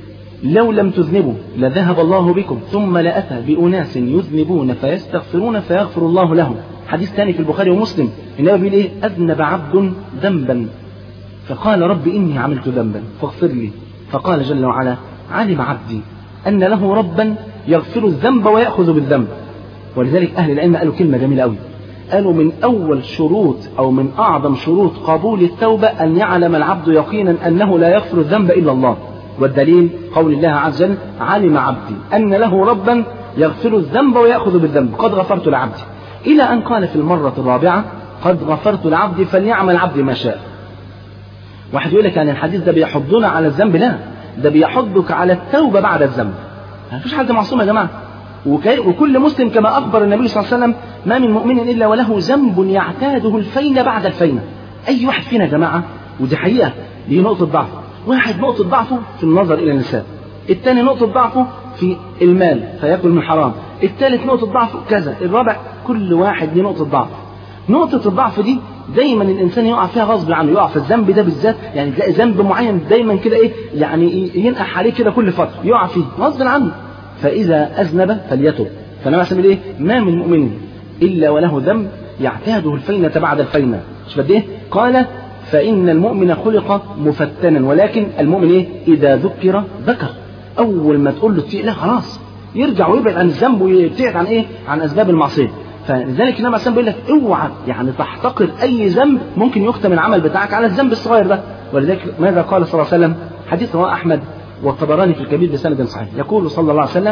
[SPEAKER 2] لو لم تذنبوا لذهب الله بكم ثم لأتى بأناس يذنبون فيستغفرون فيغفر الله لهم حديث ثاني في البخاري ومسلم النبي بيقول ايه أذنب عبد ذنبا فقال رب إني عملت ذنبا فاغفر لي فقال جل وعلا علم عبدي أن له ربا يغفر الذنب ويأخذ بالذنب ولذلك أهل العلم قالوا كلمة جميلة قوي قالوا من أول شروط أو من أعظم شروط قبول التوبة أن يعلم العبد يقينا أنه لا يغفر الذنب إلا الله والدليل قول الله عز وجل علم عبدي أن له ربا يغفر الذنب ويأخذ بالذنب قد غفرت لعبدي إلى أن قال في المرة الرابعة قد غفرت لعبدي فليعمل عبدي ما شاء واحد يقول لك يعني الحديث ده بيحضنا على الذنب لا ده بيحضك على التوبة بعد الذنب ما فيش حد معصوم يا جماعة وكي وكل مسلم كما أخبر النبي صلى الله عليه وسلم ما من مؤمن إلا وله ذنب يعتاده الفين بعد الفين أي واحد فينا يا جماعة ودي حقيقة دي نقطة ضعف واحد نقطة ضعفه في النظر إلى النساء الثاني نقطة ضعفه في المال فيأكل من حرام الثالث نقطة ضعفه كذا الرابع كل واحد ليه نقطة ضعف نقطة الضعف دي دايما الانسان يقع فيها غصب عنه يقع في الذنب ده بالذات يعني تلاقي ذنب معين دايما كده ايه يعني ينقح عليه كده كل فتره يقع فيه غصب عنه فاذا اذنب فليتب فانا مثلا ايه ما من مؤمن الا وله ذنب يعتاده الفينة بعد الفينة مش قد ايه قال فان المؤمن خلق مفتنا ولكن المؤمن ايه اذا ذكر ذكر اول ما تقول له تفيق لا خلاص يرجع ويبعد عن الذنب ويبتعد عن ايه عن اسباب المعصيه فلذلك النبي عليه بيقول لك اوعى يعني تحتقر اي ذنب ممكن يختم العمل بتاعك على الذنب الصغير ده ولذلك ماذا قال صلى الله عليه وسلم حديث رواه احمد والطبراني في الكبير بسند صحيح يقول صلى الله عليه وسلم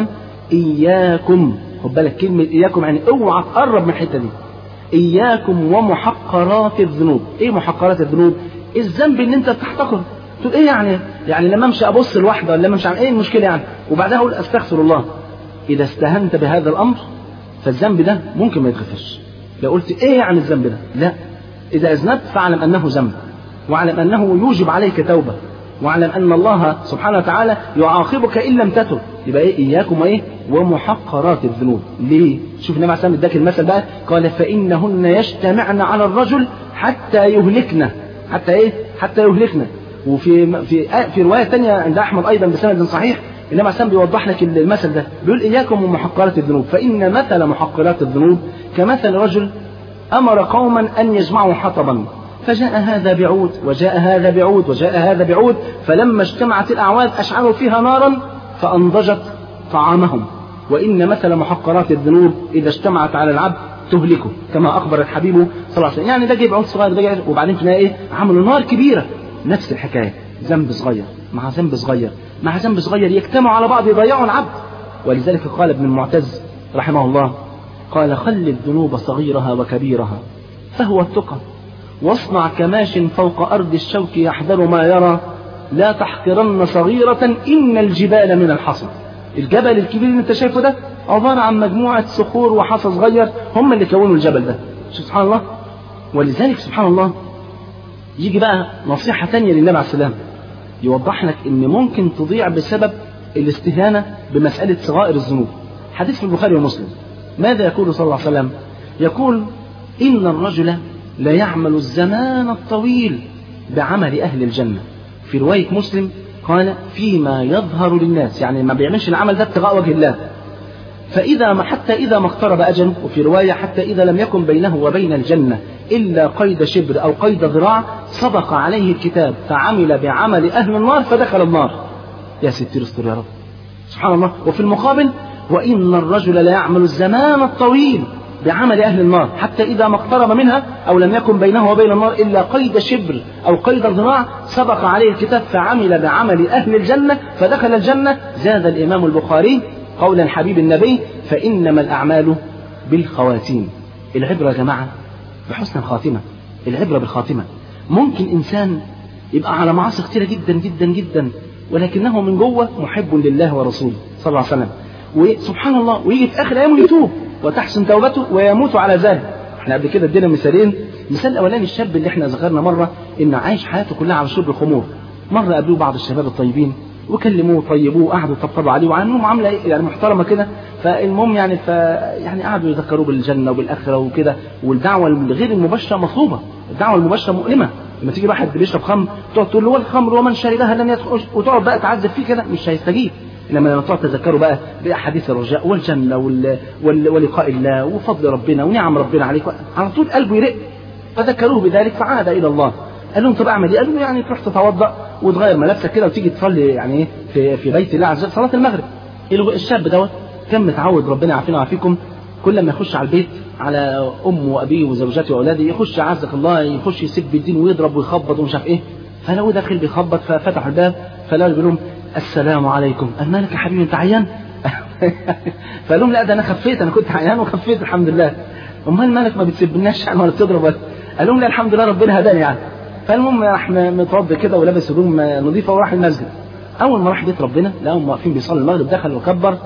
[SPEAKER 2] اياكم خد بالك كلمه اياكم يعني اوعى تقرب من الحته دي اياكم ومحقرات الذنوب ايه محقرات الذنوب الذنب ان انت تحتقر تقول ايه يعني يعني لما امشي ابص لواحده ولا لما امشي عن ايه المشكله يعني وبعدها اقول استغفر الله اذا استهنت بهذا الامر فالذنب ده ممكن ما يتغفرش لو قلت ايه عن الذنب ده لا اذا اذنبت فاعلم انه ذنب واعلم انه يوجب عليك توبه واعلم ان الله سبحانه وتعالى يعاقبك ان لم تتب يبقى ايه اياكم ايه ومحقرات الذنوب ليه شوف النبي عليه الصلاه اداك المثل بقى قال فانهن يجتمعن على الرجل حتى يهلكنا حتى ايه حتى يهلكنا وفي في في روايه ثانيه عند احمد ايضا بسند صحيح النبي عليه بيوضح لك المثل ده بيقول إياكم ومحقرات الذنوب فإن مثل محقرات الذنوب كمثل رجل أمر قوما أن يجمعوا حطبا فجاء هذا بعود وجاء هذا بعود وجاء هذا بعود فلما اجتمعت الأعواد أشعلوا فيها نارا فأنضجت طعامهم وإن مثل محقرات الذنوب إذا اجتمعت على العبد تهلكه كما أخبر الحبيب صلى الله عليه وسلم يعني ده جايب عود صغير ده جايب وبعدين تلاقي إيه عملوا نار كبيرة نفس الحكاية ذنب صغير مع ذنب صغير مع ذنب صغير يجتمعوا على بعض يضيعوا العبد ولذلك قال ابن المعتز رحمه الله قال خل الذنوب صغيرها وكبيرها فهو التقى واصنع كماش فوق أرض الشوك يحذر ما يرى لا تحقرن صغيرة إن الجبال من الحصى الجبل الكبير اللي انت شايفه ده عبارة عن مجموعة صخور وحصى صغير هم اللي كونوا الجبل ده سبحان الله ولذلك سبحان الله يجي بقى نصيحة تانية للنبي عليه السلام يوضح لك ان ممكن تضيع بسبب الاستهانة بمسألة صغائر الذنوب حديث في البخاري ومسلم ماذا يقول صلى الله عليه وسلم يقول إن الرجل لا يعمل الزمان الطويل بعمل أهل الجنة في رواية مسلم قال فيما يظهر للناس يعني ما بيعملش العمل ده ابتغاء وجه الله فإذا ما حتى إذا ما اقترب أجله وفي رواية حتى إذا لم يكن بينه وبين الجنة إلا قيد شبر أو قيد ذراع سبق عليه الكتاب فعمل بعمل أهل النار فدخل النار يا ستير استر يا رب سبحان الله وفي المقابل وإن الرجل لا يعمل الزمان الطويل بعمل أهل النار حتى إذا ما اقترب منها أو لم يكن بينه وبين النار إلا قيد شبر أو قيد ذراع سبق عليه الكتاب فعمل بعمل أهل الجنة فدخل الجنة زاد الإمام البخاري قول حبيب النبي فإنما الأعمال بالخواتيم العبرة يا جماعة بحسن الخاتمة العبرة بالخاتمة ممكن إنسان يبقى على معاصي كثيرة جدا جدا جدا ولكنه من جوه محب لله ورسوله صلى الله عليه وسلم وسبحان الله ويجي في آخر أيامه يتوب وتحسن توبته ويموت على ذلك احنا قبل كده ادينا مثالين مثال الاولاني الشاب اللي احنا ذكرنا مره ان عايش حياته كلها على شرب الخمور مره قابلوه بعض الشباب الطيبين وكلموه وطيبوه وقعدوا يطبطبوا عليه وعنهم معامله يعني محترمه كده فالمهم يعني ف يعني قعدوا يذكروه بالجنه وبالاخره وكده والدعوه الغير المباشره مطلوبه الدعوه المباشره مؤلمه لما تيجي واحد بيشرب خمر تقعد تقول له والخمر ومن شربها لم يدخل وتقعد بقى تعذب فيه كده مش هيستجيب انما لما تقعد تذكره بقى باحاديث الرجاء والجنه وال... وال... ولقاء الله وفضل ربنا ونعم ربنا عليك على طول قلبه يرق فذكروه بذلك فعاد الى الله قال لهم طب اعمل ايه؟ قالوا له يعني تروح تتوضا وتغير ملابسك كده وتيجي تصلي يعني في في بيت الله عز وجل صلاه المغرب. الشاب دوت كان متعود ربنا يعافينا ويعافيكم كل ما يخش على البيت على امه وابيه وزوجته واولاده يخش عزك الله يخش يسب الدين ويضرب ويخبط ومش عارف ايه فلو داخل بيخبط ففتحوا الباب فلقوا بيقول لهم السلام عليكم قال مالك يا حبيبي انت عيان فقال لهم لا ده انا خفيت انا كنت عيان وخفيت الحمد لله امال مالك ما بتسبناش يعني ولا بتضرب ولا قال لهم لا الحمد لله ربنا هداني يعني فالمهم راح متوضي كده ولابس هدوم نظيفه وراح المسجد
[SPEAKER 5] اول ما راح بيت ربنا لقاهم واقفين بيصلي المغرب دخل وكبر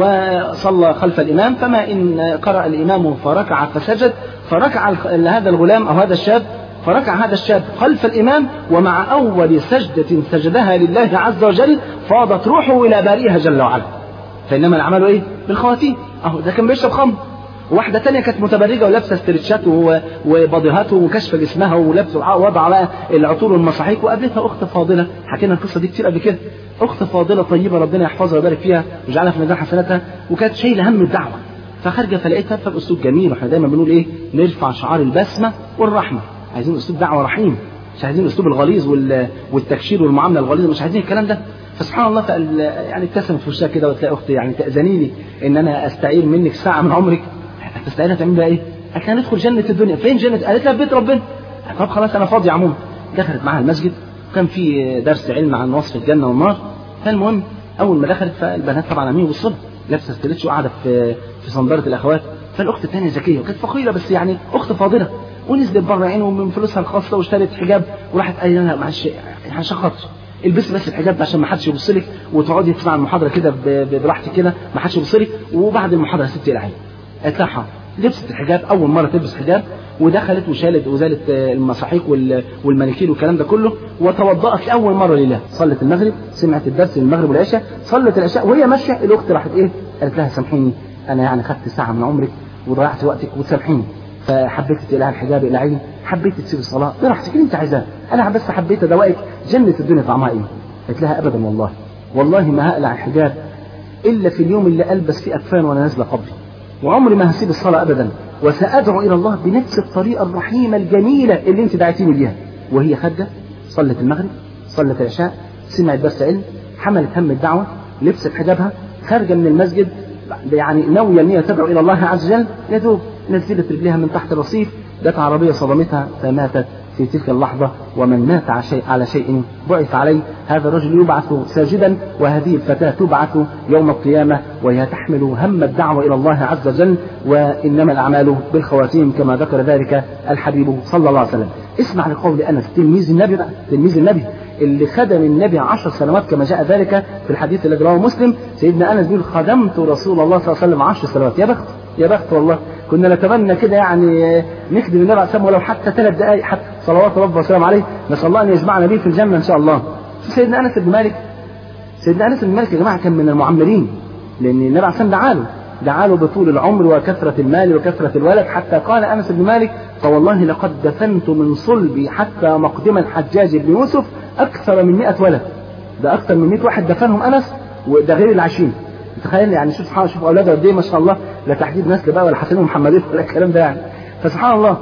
[SPEAKER 5] وصلى خلف الامام فما ان قرأ الامام فركع فسجد فركع هذا الغلام او هذا الشاب فركع هذا الشاب خلف الإمام ومع أول سجدة سجدها لله عز وجل فاضت روحه إلى بارئها جل وعلا فإنما الأعمال إيه؟ بالخواتيم أهو ده كان بيشرب خمر واحدة تانية كانت متبرجة ولابسة استرتشات وباديهات وكشف جسمها ولابسة وضع بقى العطور والمصاحيك وقابلتها أخت فاضلة حكينا القصة دي كتير قبل كده أخت فاضلة طيبة ربنا يحفظها ويبارك فيها ويجعلها في ميزان حسناتها وكانت شايلة هم الدعوة فخارجة فلقيتها فبأسلوب جميل واحنا دايما بنقول إيه نرفع شعار البسمة والرحمة عايزين اسلوب دعوه رحيم مش عايزين الاسلوب الغليظ والتكشير والمعامله الغليظه مش عايزين الكلام ده فسبحان الله فقال يعني ابتسمت في وشها كده وتلاقي اختي يعني تاذني لي ان انا استعير منك ساعه من عمرك هتستعيرها تعمل بها ايه؟ قالت لها ندخل جنه الدنيا فين جنه؟ قالت لها في بيت ربنا طب خلاص انا فاضي عموما دخلت معاها المسجد وكان في درس علم عن وصف الجنه والنار فالمهم اول ما دخلت فالبنات طبعا عاملين يبصوا لابسه ستريتش وقاعده في في صندره الاخوات فالاخت الثانيه ذكيه وكانت فقيره بس يعني اخت فاضله ونزلت بره عينه من فلوسها الخاصه واشترت حجاب وراحت قال لها معلش عشان خاطر البسي بس الحجاب ده عشان ما حدش يبص لك وتقعدي تسمع المحاضره كده براحتك كده ما حدش يبص لك وبعد المحاضره ستي العين قالت لها حاضر لبست الحجاب اول مره تلبس حجاب ودخلت وشالت وزالت المصاحيق والمانيكير والكلام ده كله وتوضأت لاول مره لله صلت المغرب سمعت الدرس المغرب والعشاء صلت العشاء وهي ماشيه الاخت راحت ايه قالت لها سامحيني انا يعني خدت ساعه من عمرك وضيعت وقتك وتسامحيني فحبيت تقلع الحجاب الى عين حبيت تسيب الصلاه براحتك اللي انت عايزاه انا بس حبيت ادوقك جنه الدنيا طعمها ايه قالت لها ابدا والله والله ما هقلع الحجاب الا في اليوم اللي البس فيه اكفان وانا نازله قبري وعمري ما هسيب الصلاه ابدا وسادعو الى الله بنفس الطريقه الرحيمه الجميله اللي انت دعيتيني بيها وهي خارجه صلت المغرب صلت العشاء سمعت درس علم حملت هم الدعوه لبست حجابها خارجه من المسجد يعني ناويه ان هي تدعو الى الله عز وجل يا دوب نزلت رجليها من تحت الرصيف جت عربيه صدمتها فماتت في تلك اللحظة ومن مات على شيء, على شيء بعث عليه هذا الرجل يبعث ساجدا وهذه الفتاة تبعث يوم القيامة وهي تحمل هم الدعوة إلى الله عز وجل وإنما الأعمال بالخواتيم كما ذكر ذلك الحبيب صلى الله عليه وسلم اسمع لقول أنس تلميذ النبي بقى تلميذ النبي اللي خدم النبي عشر سنوات كما جاء ذلك في الحديث الذي رواه مسلم سيدنا انس بيقول خدمت رسول الله صلى الله عليه وسلم عشر سنوات يا بخت يا بخت والله كنا نتمنى كده يعني نخدم النبي عليه الصلاه ولو حتى ثلاث دقائق حتى صلوات ربنا وسلامه عليه نسال الله ان يجمعنا به في الجنه ان شاء الله سيدنا انس بن مالك سيدنا انس بن مالك يا جماعه كان من المعمرين لان النبي عليه الصلاه دعا له دعا له بطول العمر وكثرة المال وكثرة الولد حتى قال أنس بن مالك فوالله لقد دفنت من صلبي حتى مقدم الحجاج بن يوسف أكثر من 100 ولد ده أكثر من 100 واحد دفنهم أنس وده غير العشرين تخيل يعني شوف سبحان شوف أولاده قد إيه ما شاء الله لا تحديد نسل بقى ولا حسين ومحمدين ولا الكلام ده يعني فسبحان الله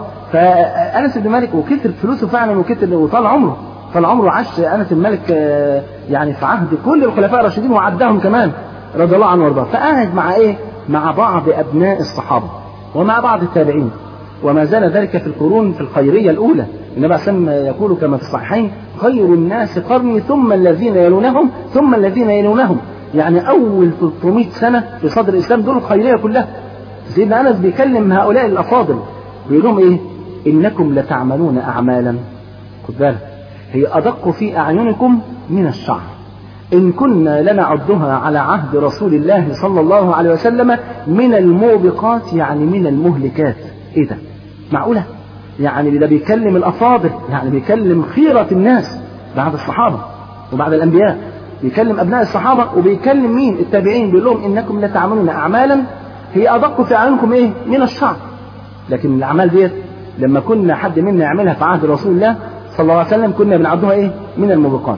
[SPEAKER 5] فأنس بن مالك وكثر فلوسه فعلا وكثر وطال عمره طال عمره عاش أنس بن مالك يعني في عهد كل الخلفاء الراشدين وعدهم كمان رضي الله عنه وارضاه فقعد مع ايه مع بعض ابناء الصحابه ومع بعض التابعين وما زال ذلك في القرون في الخيريه الاولى النبي عليه الصلاه يقول كما في الصحيحين خير الناس قرني ثم الذين يلونهم ثم الذين يلونهم يعني اول 300 سنه في صدر الاسلام دول الخيريه كلها سيدنا انس بيكلم هؤلاء الافاضل بيقول لهم ايه انكم لتعملون اعمالا خد بالك هي ادق في اعينكم من الشعر إن كنا لنعدها على عهد رسول الله صلى الله عليه وسلم من الموبقات يعني من المهلكات إيه ده؟ معقولة؟ يعني ده بيكلم الأفاضل يعني بيكلم خيرة الناس بعد الصحابة وبعد الأنبياء بيكلم أبناء الصحابة وبيكلم مين؟ التابعين بيقول لهم إنكم لتعملون أعمالا هي أدق في أعينكم إيه؟ من الشعر لكن الأعمال ديت لما كنا حد منا يعملها في عهد رسول الله صلى الله عليه وسلم كنا بنعدها إيه؟ من الموبقات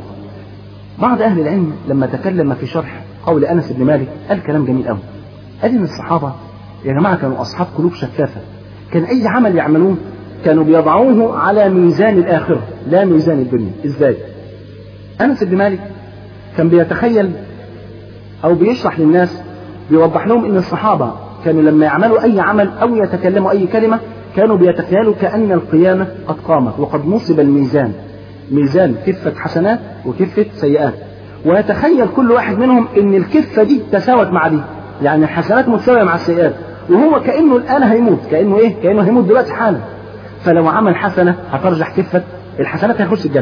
[SPEAKER 5] بعض أهل العلم لما تكلم في شرح قول أنس بن مالك قال كلام جميل قوي قال إن الصحابة يا جماعة كانوا أصحاب قلوب شفافة كان أي عمل يعملوه كانوا بيضعوه على ميزان الآخرة لا ميزان الدنيا إزاي أنس بن مالك كان بيتخيل أو بيشرح للناس بيوضح لهم إن الصحابة كانوا لما يعملوا أي عمل أو يتكلموا أي كلمة كانوا بيتخيلوا كأن القيامة قد قامت وقد نصب الميزان ميزان كفة حسنات وكفة سيئات ويتخيل كل واحد منهم ان الكفة دي تساوت مع دي يعني الحسنات متساوية مع السيئات وهو كأنه الآن هيموت كأنه ايه كأنه هيموت دلوقتي حالا فلو عمل حسنة هترجح كفة الحسنات هيخش الجنة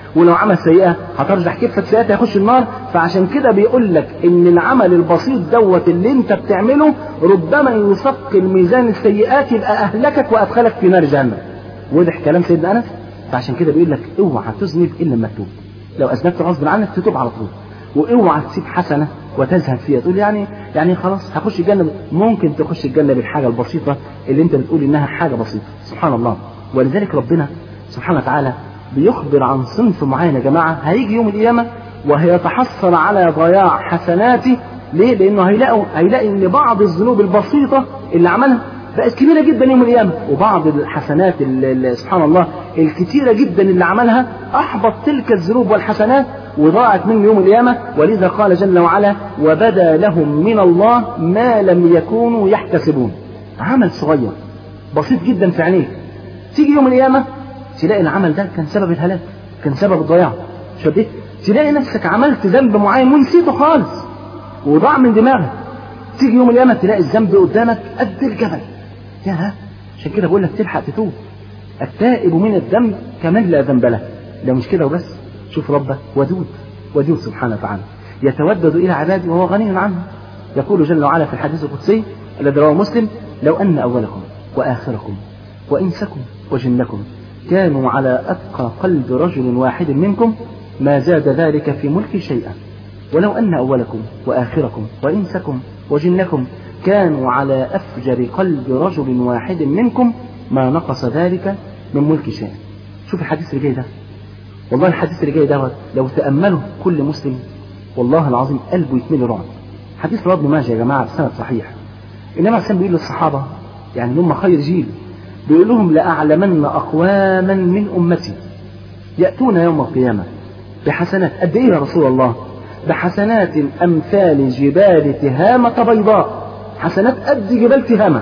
[SPEAKER 5] ولو عمل سيئة هترجح كفة سيئات هيخش النار فعشان كده بيقول لك ان العمل البسيط دوت اللي انت بتعمله ربما يثقل ميزان السيئات يبقى اهلكك وادخلك في نار جهنم وضح كلام سيدنا انس فعشان كده بيقول لك اوعى تذنب الا لما تتوب لو اذنبت غصب عنك تتوب على طول واوعى تسيب حسنه وتزهد فيها تقول يعني يعني خلاص هخش الجنه ممكن تخش الجنه بالحاجه البسيطه اللي انت بتقول انها حاجه بسيطه سبحان الله ولذلك ربنا سبحانه وتعالى بيخبر عن صنف معين يا جماعه هيجي يوم القيامه وهيتحصل على ضياع حسناته ليه؟ لانه هيلاقوا هيلاقي ان بعض الذنوب البسيطه اللي عملها بقت كبيره جدا يوم القيامه وبعض الحسنات اللي سبحان الله الكثيره جدا اللي عملها احبط تلك الذنوب والحسنات وضاعت منه يوم القيامه ولذا قال جل وعلا وبدا لهم من الله ما لم يكونوا يحتسبون عمل صغير بسيط جدا في عينيك تيجي يوم القيامه تلاقي العمل ده كان سبب الهلاك كان سبب الضياع شوف ايه تلاقي نفسك عملت ذنب معين ونسيته خالص وضاع من دماغك تيجي يوم القيامه تلاقي الذنب قدامك قد الجبل يا عشان كده بقول لك تلحق تتوب التائب من الذنب كمن لا ذنب له ده مش كده وبس شوف ربه ودود ودود سبحانه وتعالى يتودد الى عباده وهو غني عنه يقول جل وعلا في الحديث القدسي الذي رواه مسلم لو ان اولكم واخركم وانسكم وجنكم كانوا على اتقى قلب رجل واحد منكم ما زاد ذلك في ملكي شيئا ولو ان اولكم واخركم وانسكم وجنكم كانوا على أفجر قلب رجل واحد منكم ما نقص ذلك من ملك شيء شوف الحديث اللي جاي ده والله الحديث اللي جاي ده لو تأمله كل مسلم والله العظيم قلبه يتملي رعب حديث رواه ابن ماجه يا جماعة بسند صحيح إنما حسين بيقول للصحابة يعني هم خير جيل بيقول لهم لأعلمن أقواما من أمتي يأتون يوم القيامة بحسنات قد إيه يا رسول الله بحسنات أمثال جبال تهامة بيضاء حسنات قد جبال تهامة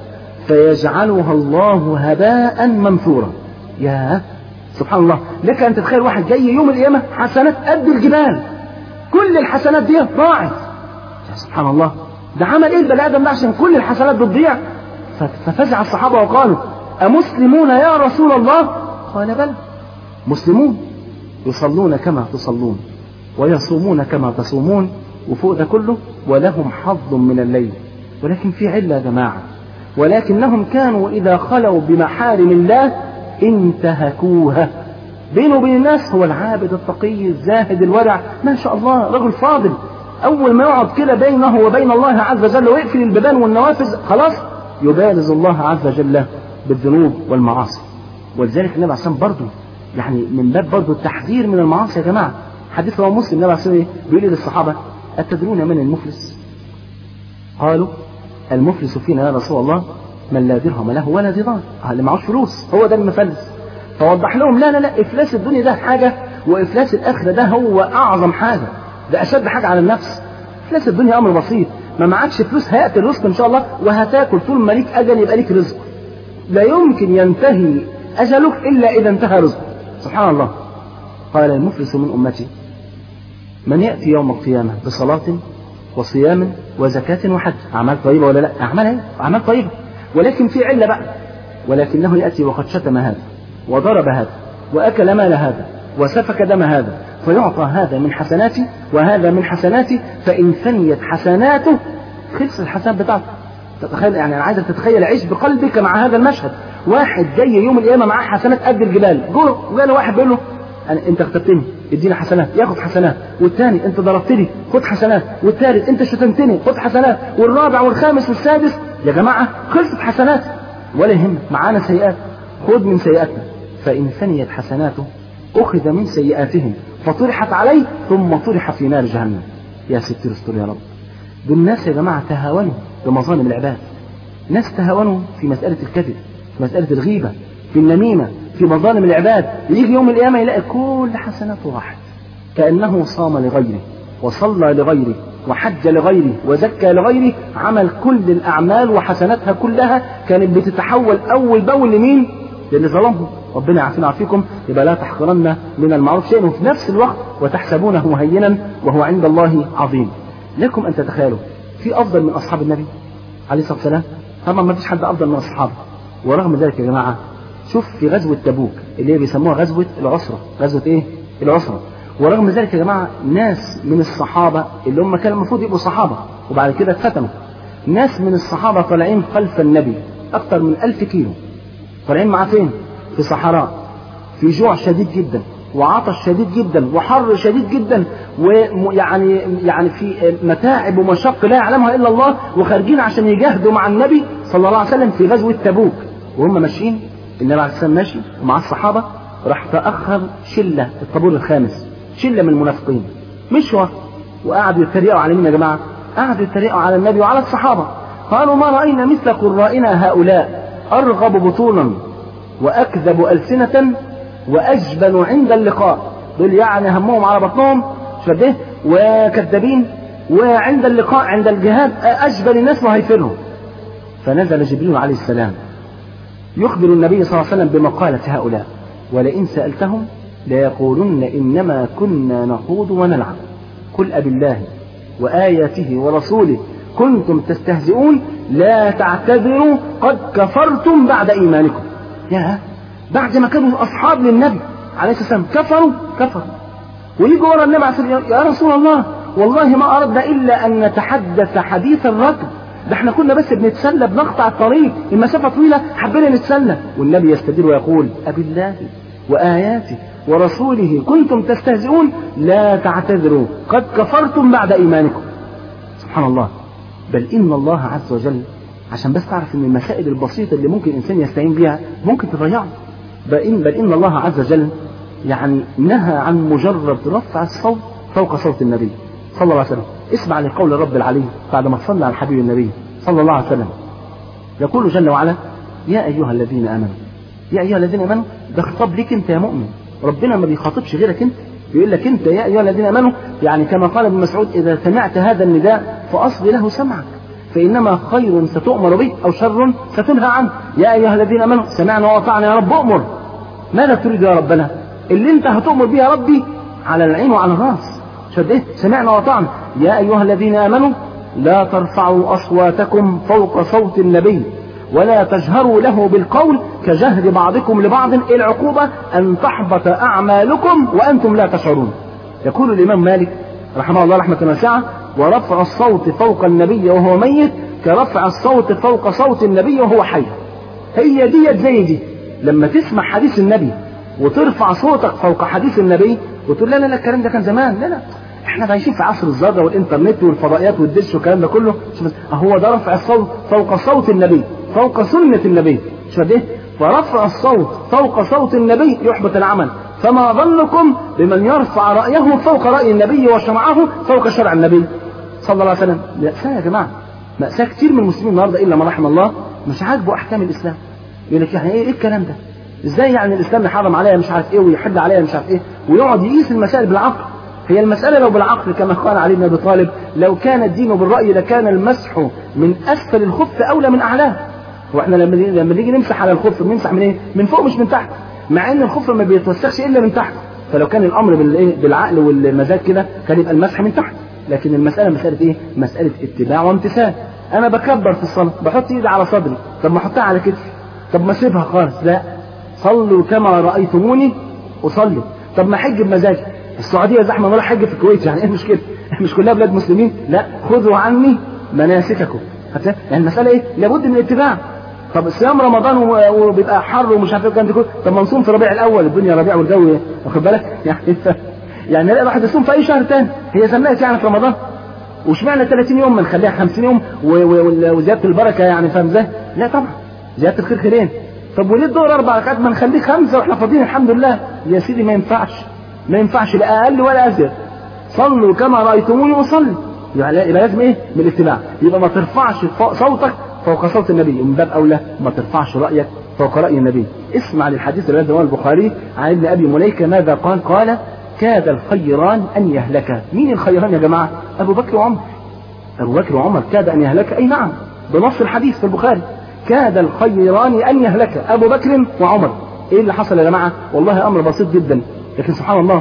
[SPEAKER 5] فيجعلها الله هباء منثورا يا سبحان الله لك أن تتخيل واحد جاي يوم القيامة حسنات قد الجبال كل الحسنات دي ضاعت يا سبحان الله ده عمل ايه البني ادم ده عشان كل الحسنات بتضيع ففزع الصحابه وقالوا امسلمون يا رسول الله قال بلى مسلمون يصلون كما تصلون ويصومون كما تصومون وفوق ده كله ولهم حظ من الليل ولكن في علة يا جماعة ولكنهم كانوا إذا خلوا بمحارم الله انتهكوها بينه وبين الناس هو العابد التقي الزاهد الورع ما شاء الله رجل فاضل أول ما يقعد كده بينه وبين الله عز وجل ويقفل البيبان والنوافذ خلاص يبارز الله عز وجل بالذنوب والمعاصي ولذلك النبي عليه الصلاة برضه يعني من باب برضه التحذير من المعاصي يا جماعة حديث رواه مسلم النبي عليه الصلاة بيقول للصحابة أتدرون من المفلس؟ قالوا المفلس فينا يا رسول الله من لا درهم له ولا دينار اللي معهوش فلوس هو ده المفلس فوضح لهم لا لا لا افلاس الدنيا ده حاجه وافلاس الاخره ده هو اعظم حاجه ده اشد حاجه على النفس افلاس الدنيا امر بسيط ما معكش فلوس هياتي الرزق ان شاء الله وهتاكل طول ما ليك اجل يبقى ليك رزق لا يمكن ينتهي اجلك الا اذا انتهى رزقك سبحان الله قال المفلس من امتي من ياتي يوم القيامه بصلاه وصيام وزكاة وحج أعمال طيبة ولا لا أعمال ايه أعمال طيبة ولكن في علة بقى ولكنه يأتي وقد شتم هذا وضرب هذا وأكل مال هذا وسفك دم هذا فيعطى هذا من حسناتي وهذا من حسناتي فإن فنيت حسناته خلص الحسنات بتاعته تتخيل يعني أنا عايزك تتخيل عيش بقلبك مع هذا المشهد واحد جاي يوم القيامة معاه حسنات قد الجبال جوه واحد بيقول له أنا انت اغتبتني ادينا حسنات ياخد حسنات والثاني انت ضربتني خد حسنات والثالث انت شتمتني خد حسنات والرابع والخامس والسادس يا جماعه خلصت حسنات ولا يهم معانا سيئات خد من سيئاتنا فان فنيت حسناته اخذ من سيئاتهم فطرحت عليه ثم طرح في نار جهنم يا ستر استر يا رب دول الناس يا جماعه تهاونوا بمظالم العباد ناس تهاونوا في مساله الكذب في مساله الغيبه في النميمه في مظالم العباد يجي يوم القيامة يلاقي كل حسناته راحت كأنه صام لغيره وصلى لغيره وحج لغيره وزكى لغيره عمل كل الأعمال وحسناتها كلها كانت بتتحول أول بأول لمين؟ للي ظلمهم ربنا يعافينا ويعافيكم يبقى لا تحقرن من المعروف شيئا وفي نفس الوقت وتحسبونه هينا وهو عند الله عظيم لكم أن تتخيلوا في أفضل من أصحاب النبي عليه الصلاة والسلام طبعا ما فيش حد أفضل من أصحابه ورغم ذلك يا جماعة شوف في غزوة تبوك اللي هي بيسموها غزوة العسرة غزوة ايه العسرة ورغم ذلك يا جماعة ناس من الصحابة اللي هم كانوا المفروض يبقوا صحابة وبعد كده اتفتنوا ناس من الصحابة طالعين خلف النبي أكثر من ألف كيلو طالعين معاه فين؟ في صحراء في جوع شديد جدا وعطش شديد جدا وحر شديد جدا ويعني يعني في متاعب ومشق لا يعلمها الا الله وخارجين عشان يجاهدوا مع النبي صلى الله عليه وسلم في غزوه تبوك وهم ماشيين النبي عليه السلام ماشي ومع الصحابه راح تاخر شله الطابور الخامس شله من المنافقين مشوا وقعدوا يتريقوا على مين يا جماعه؟ قعدوا يتريقوا على النبي وعلى الصحابه قالوا ما راينا مثل قرائنا هؤلاء ارغب بطونا واكذب السنه واجبن عند اللقاء دول يعني همهم على بطنهم مش قد ايه وكذابين وعند اللقاء عند الجهاد اجبن الناس وهيفرهم فنزل جبريل عليه السلام يخبر النبي صلى الله عليه وسلم بمقالة هؤلاء ولئن سألتهم ليقولن إنما كنا نخوض ونلعب قل أبالله وآياته ورسوله كنتم تستهزئون لا تعتذروا قد كفرتم بعد إيمانكم يا بعد ما كانوا أصحاب للنبي عليه الصلاة والسلام كفروا كفروا ويجوا ورا النبي عليه الصلاة والسلام يا رسول الله والله ما أردنا إلا أن نتحدث حديث الركب ده احنا كنا بس بنتسلى بنقطع الطريق المسافة طويلة حبينا نتسلى والنبي يستدير ويقول أبي الله وآياته ورسوله كنتم تستهزئون لا تعتذروا قد كفرتم بعد إيمانكم سبحان الله بل إن الله عز وجل عشان بس تعرف ان المسائل البسيطة اللي ممكن الإنسان يستعين بها ممكن تضيعه بل إن, بل إن الله عز وجل يعني نهى عن مجرد رفع الصوت فوق صوت النبي صلى الله عليه وسلم اسمع لقول الرب العلي بعد ما صلى على حبيب النبي صلى الله عليه وسلم يقول جل وعلا يا أيها الذين آمنوا يا أيها الذين آمنوا ده خطاب ليك أنت يا مؤمن ربنا ما بيخاطبش غيرك أنت بيقول لك أنت يا أيها الذين آمنوا يعني كما قال ابن مسعود إذا سمعت هذا النداء فأصغي له سمعك فإنما خير ستؤمر به أو شر ستنهى عنه يا أيها الذين آمنوا سمعنا وأطعنا يا رب أؤمر ماذا تريد يا ربنا اللي أنت هتؤمر به يا ربي على العين وعلى الراس شد إيه سمعنا وأطعنا يا أيها الذين آمنوا لا ترفعوا أصواتكم فوق صوت النبي ولا تجهروا له بالقول كجهر بعضكم لبعض العقوبة أن تحبط أعمالكم وأنتم لا تشعرون يقول الإمام مالك رحمه الله رحمة واسعة ورفع الصوت فوق النبي وهو ميت كرفع الصوت فوق صوت النبي وهو حي هي دي زي دي لما تسمع حديث النبي وترفع صوتك فوق حديث النبي وتقول لا لا لا الكلام ده كان زمان لا لا احنا عايشين في عصر الذره والانترنت والفضائيات والدش والكلام ده كله هو ده رفع الصوت فوق صوت النبي فوق سنه النبي مش ايه فرفع الصوت فوق صوت النبي يحبط العمل فما ظنكم بمن يرفع رايه فوق راي النبي وشرعه فوق شرع النبي صلى الله عليه وسلم مأساة يا جماعه مأساة كتير من المسلمين النهارده الا ما رحم الله مش عاجبه احكام الاسلام يقول لك يعني ايه ايه الكلام ده ازاي يعني الاسلام يحرم عليا مش عارف ايه ويحل عليا مش عارف ايه ويقعد يقيس المسائل بالعقل هي المسألة لو بالعقل كما قال علي بن أبي طالب لو كان الدين بالرأي لكان المسح من أسفل الخف أولى من أعلاه واحنا لما لما نيجي نمسح على الخف بنمسح من ايه؟ من فوق مش من تحت مع ان الخف ما بيتوسخش الا من تحت فلو كان الامر بالايه بالعقل والمزاج كده كان يبقى المسح من تحت لكن المسألة مسألة ايه؟ مسألة اتباع وامتثال انا بكبر في الصلاة بحط ايدي على صدري طب ما احطها على كتفي طب ما اسيبها خالص لا صلوا كما رأيتموني أصلي طب ما حج بمزاجي السعودية زحمة ولا حج في الكويت يعني ايه المشكلة مش كلها بلاد مسلمين لا خذوا عني مناسككم يعني المسألة ايه لابد من الاتباع طب صيام رمضان وبيبقى حر ومش عارف ايه الكلام ده كله طب ما نصوم في ربيع الاول الدنيا ربيع والجو واخد بالك يعني يعني نلاقي واحد يصوم في اي شهر تاني هي زنقت يعني في رمضان واشمعنى 30 يوم ما نخليها 50 يوم وزياده البركه يعني فاهم ازاي؟ لا طبعا زياده الخير خيرين طب وليه الدور اربع ركعات ما نخليه خمسه واحنا فاضيين الحمد لله يا سيدي ما ينفعش ما ينفعش لا اقل ولا ازيد صلوا كما رايتموني اصلي يعني يبقى لازم ايه من الاتباع يبقى ما ترفعش صوتك فوق صوت النبي من باب اولى ما ترفعش رايك فوق راي النبي اسمع للحديث الذي رواه البخاري عن ابن ابي مليكه ماذا قال قال كاد الخيران ان يهلكا مين الخيران يا جماعه ابو بكر وعمر ابو بكر وعمر كاد ان يهلك اي نعم بنص الحديث في البخاري كاد الخيران ان يهلك ابو بكر وعمر ايه اللي حصل يا جماعه والله امر بسيط جدا لكن سبحان الله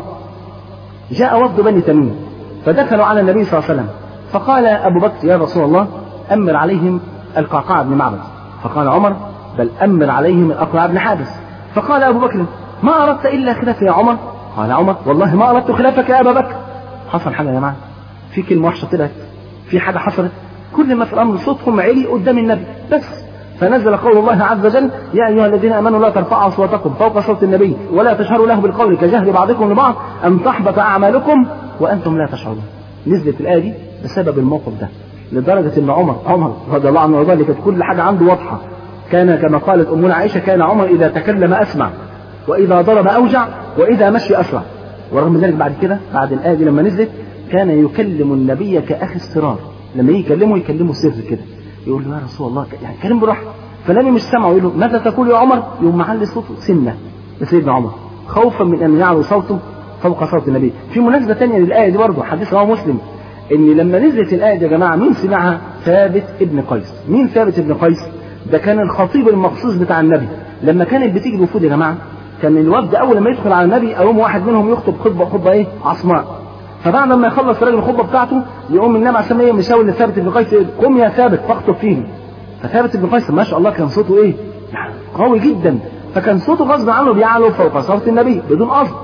[SPEAKER 5] جاء وفد بني تميم فدخلوا على النبي صلى الله عليه وسلم فقال ابو بكر يا رسول الله امر عليهم القعقاع بن معبد فقال عمر بل امر عليهم الاقرع بن حابس فقال ابو بكر ما اردت الا خلاف يا عمر قال عمر والله ما اردت خلافك يا ابا بكر حصل حاجه يا جماعه في كلمه وحشه طلعت في حاجه حصلت كل ما في الامر صوتهم عالي قدام النبي بس فنزل قول الله عز وجل يا ايها الذين امنوا لا ترفعوا اصواتكم فوق صوت النبي ولا تجهروا له بالقول كجهر بعضكم لبعض ان تحبط اعمالكم وانتم لا تشعرون نزلت الايه دي بسبب الموقف ده لدرجه ان عمر عمر رضي الله عنه وارضاه اللي كانت كل حاجه عنده واضحه كان كما قالت امنا عائشه كان عمر اذا تكلم اسمع واذا ضرب اوجع واذا مشي اسرع ورغم ذلك بعد كده بعد الايه دي لما نزلت كان يكلم النبي كاخي الصرار لما يجي يكلمه يكلمه سر كده يقول له يا رسول الله يعني كلم براحه فالنبي مش سامعه يقول له ماذا تقول يا عمر يقوم معلي صوته سنه لسيدنا عمر خوفا من ان يعلو صوته فوق صوت النبي في مناسبه ثانيه للايه دي برضه حديث رواه مسلم ان لما نزلت الايه دي يا جماعه مين سمعها ثابت ابن قيس مين ثابت ابن قيس ده كان الخطيب المخصوص بتاع النبي لما كانت بتيجي وفود يا جماعه كان الوفد اول ما يدخل على النبي يقوم واحد منهم يخطب خطبه خطبه ايه عصماء فبعد ما يخلص الراجل الخطبه بتاعته يقوم النبي عليه الصلاه والسلام مشاور لثابت بن قيس قم يا ثابت فاخطب فيهم فثابت بن قيس ما شاء الله كان صوته ايه؟ يعني قوي جدا فكان صوته غصب عنه بيعلو فوق صوت النبي بدون قصد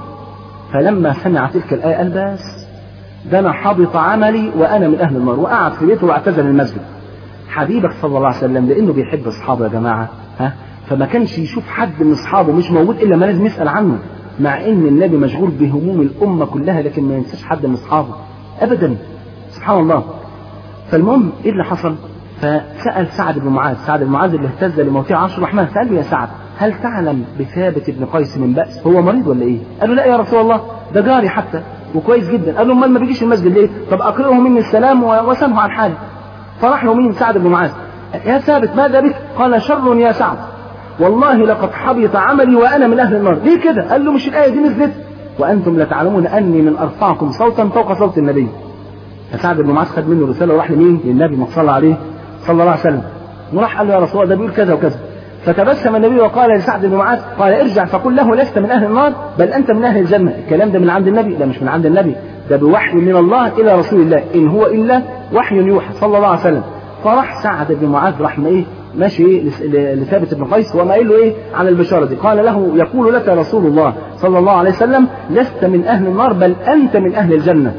[SPEAKER 5] فلما سمع تلك الايه قال بس ده انا حبط عملي وانا من اهل النار وقعد في بيته واعتزل المسجد حبيبك صلى الله عليه وسلم لانه بيحب اصحابه يا جماعه ها فما كانش يشوف حد من اصحابه مش موجود الا ما لازم يسال عنه مع ان النبي مشغول بهموم الامه كلها لكن ما ينساش حد من اصحابه ابدا سبحان الله فالمهم ايه اللي حصل فسال سعد بن معاذ سعد بن معاذ اللي اهتز لموت عرش الرحمن فقال له يا سعد هل تعلم بثابت بن قيس من بأس هو مريض ولا ايه قال له لا يا رسول الله ده جاري حتى وكويس جدا قال له امال ما بيجيش المسجد ليه طب اقرئه مني السلام وسامه عن حالي فراح له مين سعد بن معاذ يا ثابت ماذا بك قال شر يا سعد والله لقد حبط عملي وانا من اهل النار ليه كده قال له مش الايه دي نزلت وانتم لتعلمون اني من ارفعكم صوتا فوق صوت النبي فسعد بن معاذ خد منه رساله وراح لمين للنبي ما صلى عليه صلى الله عليه وسلم وراح قال له يا رسول الله ده بيقول كذا وكذا فتبسم النبي وقال لسعد بن معاذ قال ارجع فقل له لست من اهل النار بل انت من اهل الجنه الكلام ده من عند النبي لا مش من عند النبي ده بوحي من الله الى رسول الله ان هو الا وحي يوحى صلى الله عليه وسلم فراح سعد بن معاذ راح ايه ماشي ايه لثابت بن قيس وما قال له ايه على البشاره دي قال له يقول لك رسول الله صلى الله عليه وسلم لست من اهل النار بل انت من اهل الجنه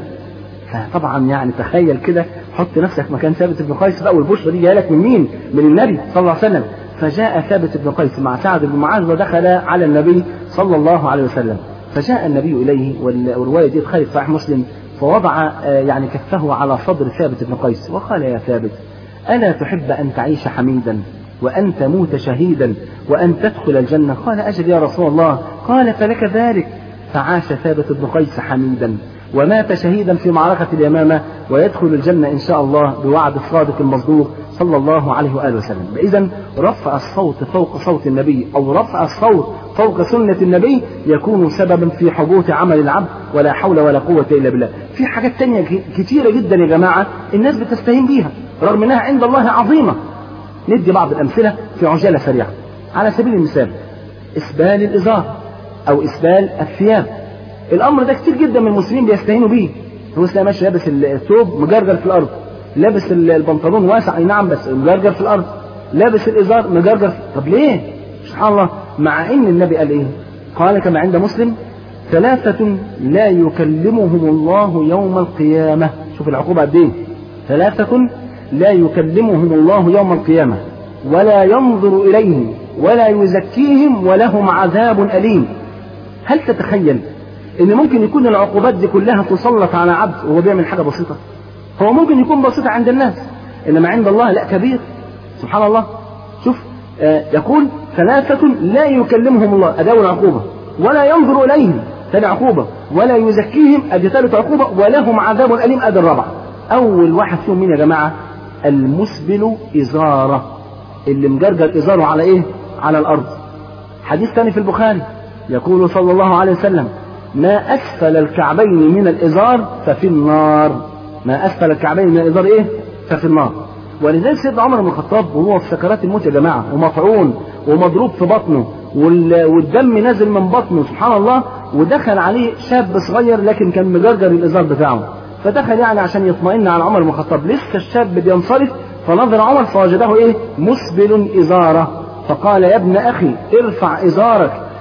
[SPEAKER 5] فطبعا يعني تخيل كده حط نفسك مكان ثابت بن قيس بقى والبشرى دي جايه لك من مين؟ من النبي صلى الله عليه وسلم فجاء ثابت بن قيس مع سعد بن معاذ ودخل على النبي صلى الله عليه وسلم فجاء النبي اليه والروايه دي خالد صحيح مسلم فوضع يعني كفه على صدر ثابت بن قيس وقال يا ثابت الا تحب ان تعيش حميدا وان تموت شهيدا وان تدخل الجنه قال اجل يا رسول الله قال فلك ذلك فعاش ثابت بن قيس حميدا ومات شهيدا في معركة اليمامة ويدخل الجنة إن شاء الله بوعد الصادق المصدوق صلى الله عليه وآله وسلم إذا رفع الصوت فوق صوت النبي أو رفع الصوت فوق سنة النبي يكون سببا في حبوط عمل العبد ولا حول ولا قوة إلا بالله في حاجات تانية كتيرة جدا يا جماعة الناس بتستهين بيها رغم أنها عند الله عظيمة ندي بعض الأمثلة في عجالة سريعة على سبيل المثال إسبال الإزار أو إسبال الثياب الامر ده كتير جدا من المسلمين بيستهينوا بيه هو اسلام ماشي لابس الثوب مجرجر في الارض لابس البنطلون واسع اي نعم بس مجرجر في الارض لابس الازار مجرجر في... طب ليه سبحان الله مع ان النبي قال ايه قال كما عند مسلم ثلاثة لا يكلمهم الله يوم القيامة شوف العقوبة قد ايه ثلاثة لا يكلمهم الله يوم القيامة ولا ينظر إليهم ولا يزكيهم ولهم عذاب أليم هل تتخيل ان ممكن يكون العقوبات دي كلها تسلط على عبد وهو بيعمل حاجه بسيطه هو ممكن يكون بسيطه عند الناس انما عند الله لا كبير سبحان الله شوف آه يقول ثلاثة لا يكلمهم الله أداء العقوبة ولا ينظر إليهم ثاني عقوبة ولا يزكيهم أدي ثالث عقوبة ولهم عذاب أليم أدي الرابعة أول واحد فيهم مين يا جماعة المسبل إزارة اللي مجرجر إزاره على إيه على الأرض حديث ثاني في البخاري يقول صلى الله عليه وسلم ما أسفل الكعبين من الإزار ففي النار ما أسفل الكعبين من الإزار إيه ففي النار ولذلك سيدنا عمر بن الخطاب وهو في سكرات الموت يا جماعة ومطعون ومضروب في بطنه والدم نازل من بطنه سبحان الله ودخل عليه شاب صغير لكن كان مجرجر الإزار بتاعه فدخل يعني عشان يطمئن على عمر بن الخطاب لسه الشاب بينصرف فنظر عمر فوجده ايه مسبل إزارة فقال يا ابن أخي ارفع إزارك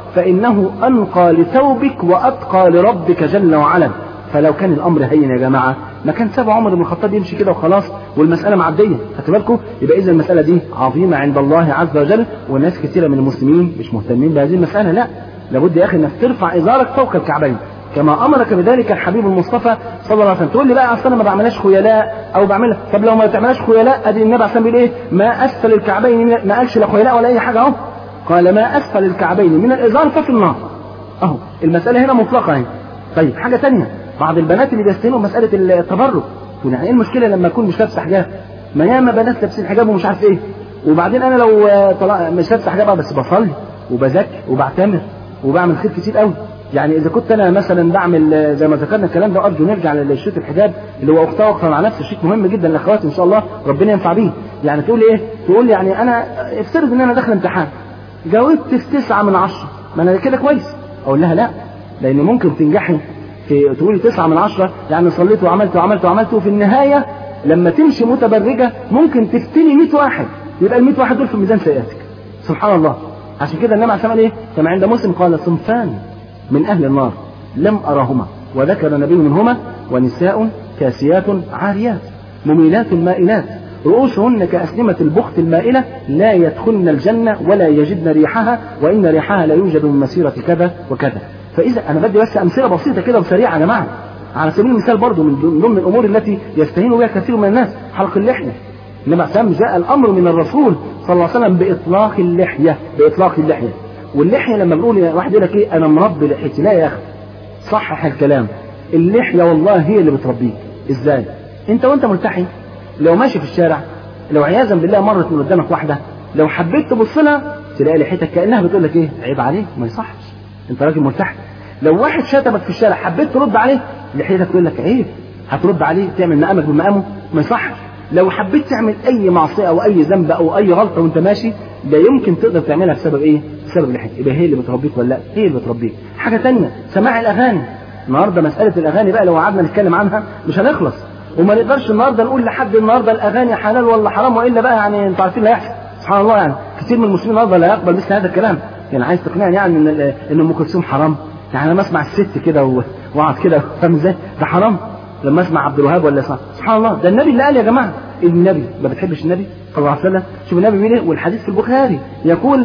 [SPEAKER 5] فإنه أنقى لثوبك وأتقى لربك جل وعلا فلو كان الأمر هين يا جماعة ما كان ساب عمر بن الخطاب يمشي كده وخلاص والمسألة معدية خدتوا بالكم يبقى إذا المسألة دي عظيمة عند الله عز وجل وناس كثيرة من المسلمين مش مهتمين بهذه المسألة لا لابد يا أخي إنك ترفع إزارك فوق الكعبين كما امرك بذلك الحبيب المصطفى صلى الله عليه وسلم تقول لي بقى اصل انا ما بعملهاش خيلاء او بعملها طب لو ما تعملهاش خيلاء ادي النبي عليه الصلاه والسلام بيقول ايه ما اسفل الكعبين من- ما قالش لا خيلاء ولا اي حاجه اهو قال ما اسفل الكعبين من الازار ففي النار اهو المساله هنا مطلقه اهي طيب حاجه ثانيه بعض البنات اللي بيستهينوا مساله التبرج تقول يعني ايه المشكله لما اكون مش لابسه حجاب ما ياما بنات لابسين حجاب ومش عارف ايه وبعدين انا لو آه، طلع مش لابسه حجاب آه، بس بصلي وبزكي وبعتمر وبعمل خير كتير قوي يعني اذا كنت انا مثلا بعمل آه، زي ما ذكرنا الكلام ده ارجو نرجع للشيط الحجاب اللي هو اختها واختها مع نفس الشيء مهم جدا لاخواتي ان شاء الله ربنا ينفع بيه يعني تقول ايه تقول لي يعني انا افترض ان انا داخل امتحان جاوبت في تسعة من عشرة ما انا كده كويس اقول لها لا لان ممكن تنجحي في تقولي تسعة من عشرة يعني صليت وعملت وعملت وعملت وفي النهاية لما تمشي متبرجة ممكن تفتني 100 واحد يبقى ال 100 واحد دول في ميزان سيئاتك سبحان الله عشان كده النبي عليه الصلاه والسلام ايه كما عند مسلم قال صنفان من اهل النار لم اراهما وذكر النبي منهما ونساء كاسيات عاريات مميلات مائلات رؤوسهن كأسلمة البخت المائلة لا يدخلن الجنة ولا يجدن ريحها وإن ريحها لا يوجد من مسيرة كذا وكذا فإذا أنا بدي بس أمثلة بسيطة كده وسريعة يا جماعة على سبيل المثال برضو من ضمن الأمور التي يستهين بها كثير من الناس حلق اللحية النبي عليه الصلاة جاء الأمر من الرسول صلى الله عليه وسلم بإطلاق اللحية بإطلاق اللحية واللحية لما بنقول واحد يقول لك إيه أنا مربي لحيتي لا يا أخي صحح الكلام اللحية والله هي اللي بتربيك إزاي أنت وأنت ملتحي لو ماشي في الشارع لو عياذا بالله مرت من قدامك واحدة لو حبيت تبص لها تلاقي لحيتك كأنها بتقول لك إيه عيب عليك ما يصحش أنت راجل ملتحي لو واحد شتمك في الشارع حبيت ترد عليه لحيتك تقول لك عيب هترد عليه تعمل مقامك بمقامه ما يصحش لو حبيت تعمل اي معصيه او اي ذنب او اي غلطه وانت ماشي لا يمكن تقدر تعملها بسبب ايه؟ بسبب لحيتك يبقى هي اللي بتربيك ولا لا؟ هي اللي بتربيك. حاجه ثانيه سماع الاغاني. النهارده مساله الاغاني بقى لو قعدنا نتكلم عنها مش هنخلص. وما نقدرش النهارده نقول لحد النهارده الاغاني حلال ولا حرام والا بقى يعني انتوا عارفين اللي هيحصل. سبحان الله يعني كثير من المسلمين النهارده لا يقبل مثل هذا الكلام. يعني عايز تقنعني يعني ان ان ام كلثوم حرام؟ يعني انا اسمع الست كده و- واقعد كده فاهم ازاي؟ ده حرام؟ لما اسمع عبد الوهاب ولا اسمع سبحان الله ده النبي اللي قال يا جماعه النبي ما بتحبش النبي صلى الله عليه وسلم شوف النبي بيقول ايه والحديث في البخاري يقول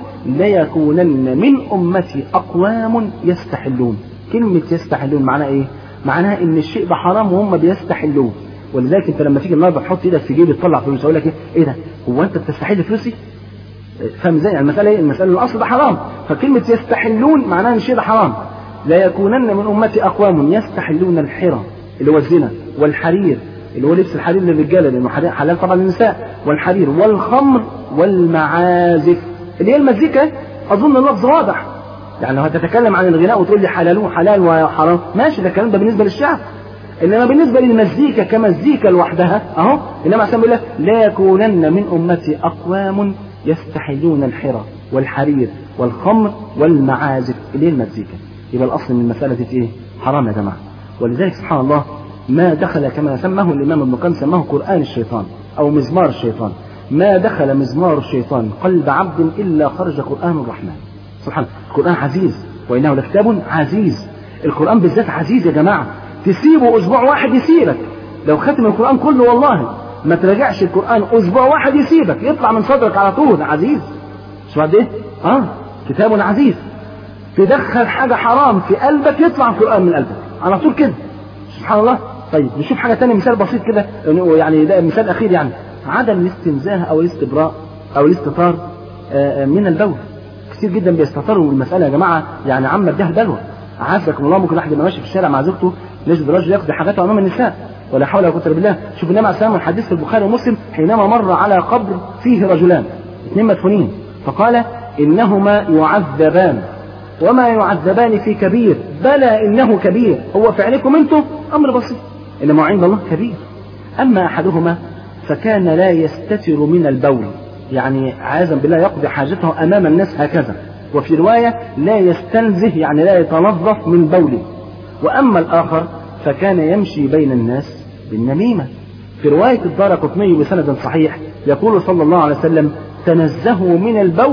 [SPEAKER 5] ليكونن من امتي اقوام يستحلون كلمه يستحلون معناها ايه معناها ان الشيء ده حرام وهم بيستحلوه ولذلك انت لما تيجي النهارده تحط ايدك في جيبك تطلع فلوس اقول لك ايه ايه ده هو انت بتستحل فلوسي فاهم ازاي يعني المساله ايه المساله الاصل ده حرام فكلمه يستحلون معناها ان الشيء ده حرام لا يكونن من امتي اقوام يستحلون الحرى اللي هو الزنا والحرير اللي هو لبس الحرير للرجاله لانه حرير- حلال طبعا للنساء والحرير والخمر والمعازف اللي هي المزيكا اظن اللفظ واضح يعني لو هتتكلم عن الغناء وتقول لي حلال وحلال وحرام ماشي ده الكلام ده بالنسبه للشعب انما بالنسبه للمزيكا كمزيكا لوحدها اهو انما عشان بيقول لك لا يكونن من امتي اقوام يستحلون الحرى والحرير والخمر والمعازف اللي هي المزيكا يبقى الاصل من المساله دي ايه؟ حرام يا جماعه ولذلك سبحان الله ما دخل كما سماه الامام ابن القيم سماه قران الشيطان او مزمار الشيطان ما دخل مزمار الشيطان قلب عبد الا خرج قران الرحمن سبحان الله القران عزيز وانه لكتاب عزيز القران بالذات عزيز يا جماعه تسيبه اسبوع واحد يسيبك لو ختم القران كله والله ما تراجعش القران اسبوع واحد يسيبك يطلع من صدرك على طول عزيز شو بعد ايه اه كتاب عزيز تدخل حاجة حرام في قلبك يطلع القرآن من قلبك على طول كده سبحان الله طيب نشوف حاجة تانية مثال بسيط كده يعني ده مثال أخير يعني عدم الاستنزاه أو الاستبراء أو الاستطار آه، آه، من البول كتير جدا بيستطروا المسألة يا جماعة يعني عامة بها البلوى عافاكم الله ممكن واحد يبقى ماشي في الشارع مع زوجته يجد رجل يقضي حاجاته أمام النساء ولا حول ولا قوة إلا بالله شوف النبي عليه الصلاة والسلام الحديث في البخاري ومسلم حينما مر على قبر فيه رجلان اثنين مدفونين فقال إنهما يعذبان وما يعذبان في كبير بلى إنه كبير هو فعلكم أنتم أمر بسيط إنما عند الله كبير أما أحدهما فكان لا يستتر من البول يعني عياذا بالله يقضي حاجته أمام الناس هكذا وفي رواية لا يستنزه يعني لا يتنظف من بوله وأما الآخر فكان يمشي بين الناس بالنميمة في رواية الدار قطني بسند صحيح يقول صلى الله عليه وسلم تنزهوا من البول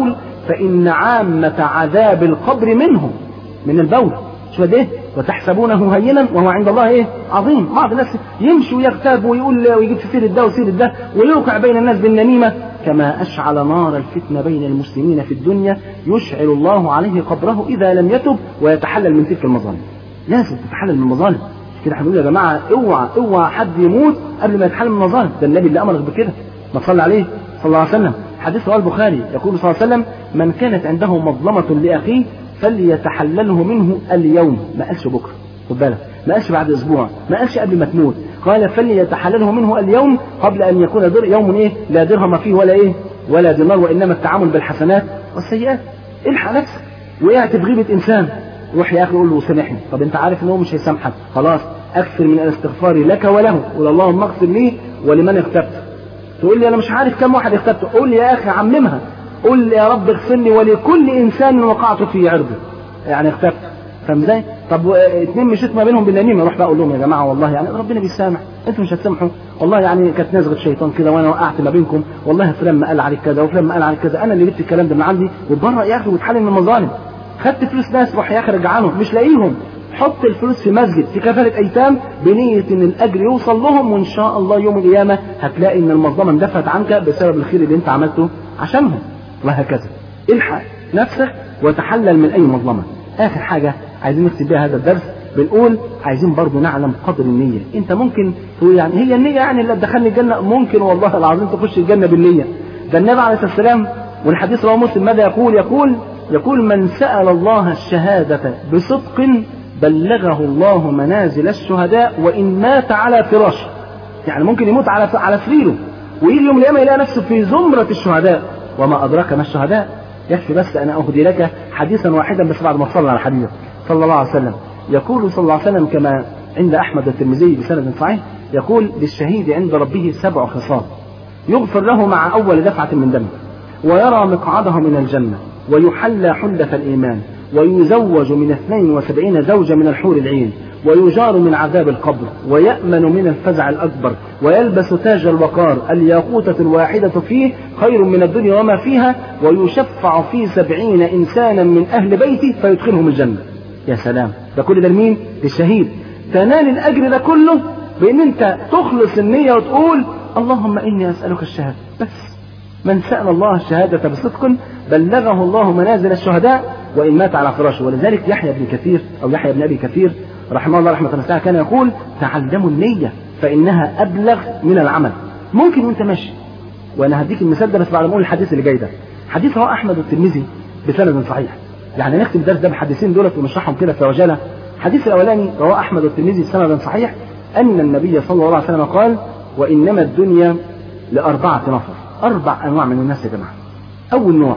[SPEAKER 5] فإن عامة عذاب القبر منه من البول شو ده وتحسبونه هينا وهو عند الله ايه عظيم بعض الناس يمشي ويغتاب ويقول ويجيب في سيره ده وسيره ده ويوقع بين الناس بالنميمه كما اشعل نار الفتنه بين المسلمين في الدنيا يشعل الله عليه قبره اذا لم يتب ويتحلل من تلك المظالم لازم تتحلل من المظالم كده احنا بنقول يا جماعه اوعى اوعى حد يموت قبل ما يتحلل من المظالم ده النبي اللي امرك بكده ما تصلي عليه صلى الله عليه وسلم حديث رواه البخاري يقول صلى الله عليه وسلم من كانت عنده مظلمه لاخيه فليتحلله منه اليوم ما قالش بكره خد بالك ما قالش بعد اسبوع ما قالش قبل ما تموت قال فليتحلله منه اليوم قبل ان يكون در يوم ايه لا درهم فيه ولا ايه ولا دينار وانما التعامل بالحسنات والسيئات الحق نفسك وقعت في غيبه انسان روح يا اخي قول له سامحني طب انت عارف ان هو مش هيسامحك خلاص اكثر من الاستغفار لك وله قول اللهم اغفر لي ولمن اغتبت تقول لي انا مش عارف كم واحد اغتبته قول لي يا اخي عممها قل لي يا رب اغفر لي ولكل انسان وقعت في عرضه يعني اغتبت فاهم ازاي؟ طب اتنين مشيت ما بينهم بالنميمه اروح بقى اقول لهم يا جماعه والله يعني ربنا بيسامح انتوا مش هتسامحوا والله يعني كانت نزغه شيطان كده وانا وقعت ما بينكم والله فلان ما قال عليك كذا وفلان ما قال عليك كذا انا اللي جبت الكلام ده من عندي واتبرأ يا اخي واتحلل من المظالم خدت فلوس ناس روح يا اخي رجعانهم مش لاقيهم حط الفلوس في مسجد في كفاله ايتام بنيه ان الاجر يوصل لهم وان شاء الله يوم القيامه هتلاقي ان المظلمه اندفعت عنك بسبب الخير اللي انت عملته عشانهم وهكذا الحق نفسك وتحلل من اي مظلمه اخر حاجه عايزين نكتب بيها هذا الدرس بنقول عايزين برضه نعلم قدر النية انت ممكن تقول يعني هي النية يعني اللي تدخلني الجنة ممكن والله العظيم تخش الجنة بالنية ده النبي عليه الصلاة والسلام والحديث رواه مسلم ماذا يقول يقول يقول من سأل الله الشهادة بصدق بلغه الله منازل الشهداء وإن مات على فراشه يعني ممكن يموت على على سريره ويجي يوم القيامة يلاقي نفسه في زمرة الشهداء وما أدراك ما الشهداء يكفي بس أن أهدي لك حديثا واحدا بس بعد ما صلى على الحديث صلى الله عليه وسلم يقول صلى الله عليه وسلم كما عند أحمد الترمذي بسند صحيح يقول للشهيد عند ربه سبع خصال يغفر له مع أول دفعة من دم ويرى مقعده من الجنة ويحلى حلة الإيمان ويزوج من 72 زوجة من الحور العين ويجار من عذاب القبر ويأمن من الفزع الأكبر ويلبس تاج الوقار الياقوتة الواحدة فيه خير من الدنيا وما فيها ويشفع في سبعين إنسانا من أهل بيته فيدخلهم الجنة يا سلام ده كل ده لمين؟ للشهيد تنال الأجر ده كله بأن أنت تخلص النية وتقول اللهم إني أسألك الشهادة بس من سأل الله الشهادة بصدق بلغه الله منازل الشهداء وإن مات على فراشه ولذلك يحيى بن كثير أو يحيى بن أبي كثير رحمه الله رحمة الله كان يقول تعلموا النية فإنها أبلغ من العمل ممكن وأنت ماشي وأنا هديك المثال ده بس بعد ما أقول الحديث اللي جاي ده حديث هو أحمد الترمذي بسند صحيح يعني نختم الدرس ده بالحديثين دولت ونشرحهم كده في عجالة الحديث الأولاني رواه أحمد الترمذي بسند صحيح أن النبي صلى الله عليه وسلم قال وإنما الدنيا لأربعة نفر أربع أنواع من الناس يا جماعة أول نوع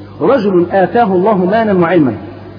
[SPEAKER 5] رجل آتاه الله مالا وعلما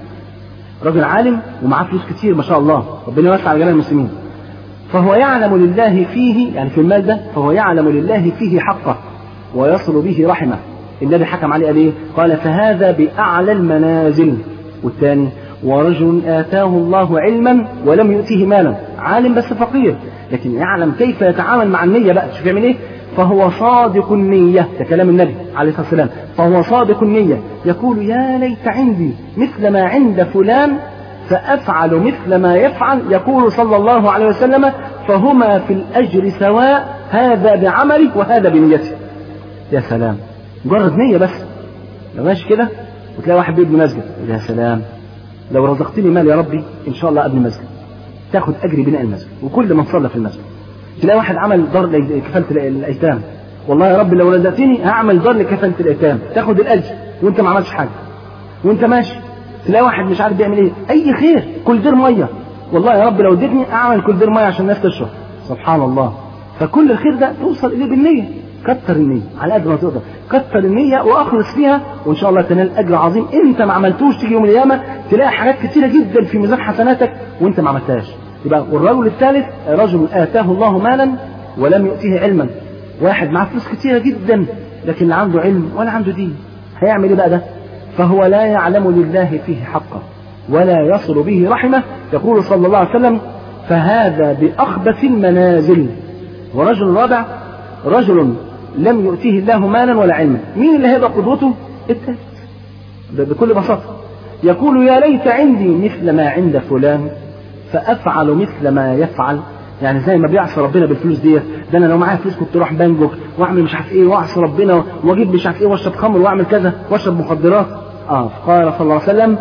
[SPEAKER 5] رجل عالم ومعاه فلوس كتير ما شاء الله ربنا يوسع على جميع المسلمين فهو يعلم لله فيه يعني في المال ده فهو يعلم لله فيه حقه ويصل به رحمه النبي حكم عليه قال ايه؟ قال فهذا بأعلى المنازل والثاني ورجل آتاه الله علما ولم يؤته مالا عالم بس فقير لكن يعلم كيف يتعامل مع النية بقى شوف يعمل ايه فهو صادق النية ده كلام النبي عليه الصلاة والسلام فهو صادق النية يقول يا ليت عندي مثل ما عند فلان فأفعل مثل ما يفعل يقول صلى الله عليه وسلم فهما في الأجر سواء هذا بعملي وهذا بنيتي يا سلام مجرد نية بس لو ماشي كده وتلاقي واحد بيبني مسجد يا سلام لو رزقتني مال يا ربي ان شاء الله ابني مسجد تاخد اجر بناء المسجد وكل من صلى في المسجد تلاقي واحد عمل دار كفاله الايتام والله يا رب لو رزقتني هعمل دار لكفاله الايتام تاخد الاجر وانت ما عملتش حاجه وانت ماشي تلاقي واحد مش عارف بيعمل ايه اي خير كل دير ميه والله يا رب لو اديتني اعمل كل دير ميه عشان الناس تشرب سبحان الله فكل الخير ده توصل اليه بالنيه كتر النية على قد ما تقدر كتر النية واخلص فيها وان شاء الله تنال اجر عظيم انت ما عملتوش تيجي يوم القيامة تلاقي حاجات كتيرة جدا في ميزان حسناتك وانت ما عملتهاش يبقى والرجل الثالث رجل اتاه الله مالا ولم يؤتيه علما واحد معاه فلوس كتيرة جدا لكن لا عنده علم ولا عنده دين هيعمل ايه بقى ده فهو لا يعلم لله فيه حقه ولا يصل به رحمه يقول صلى الله عليه وسلم فهذا بأخبث المنازل ورجل رابع رجل لم يؤتيه الله مالا ولا علما مين اللي هيبقى قدوته الثالث ب- بكل بساطة يقول يا ليت عندي مثل ما عند فلان فأفعل مثل ما يفعل يعني زي ما بيعصي ربنا بالفلوس ديت ده انا لو معايا فلوس كنت اروح بنجك واعمل مش عارف ايه واعصي ربنا واجيب مش عارف ايه واشرب خمر واعمل كذا واشرب مخدرات اه قال صلى الله عليه وسلم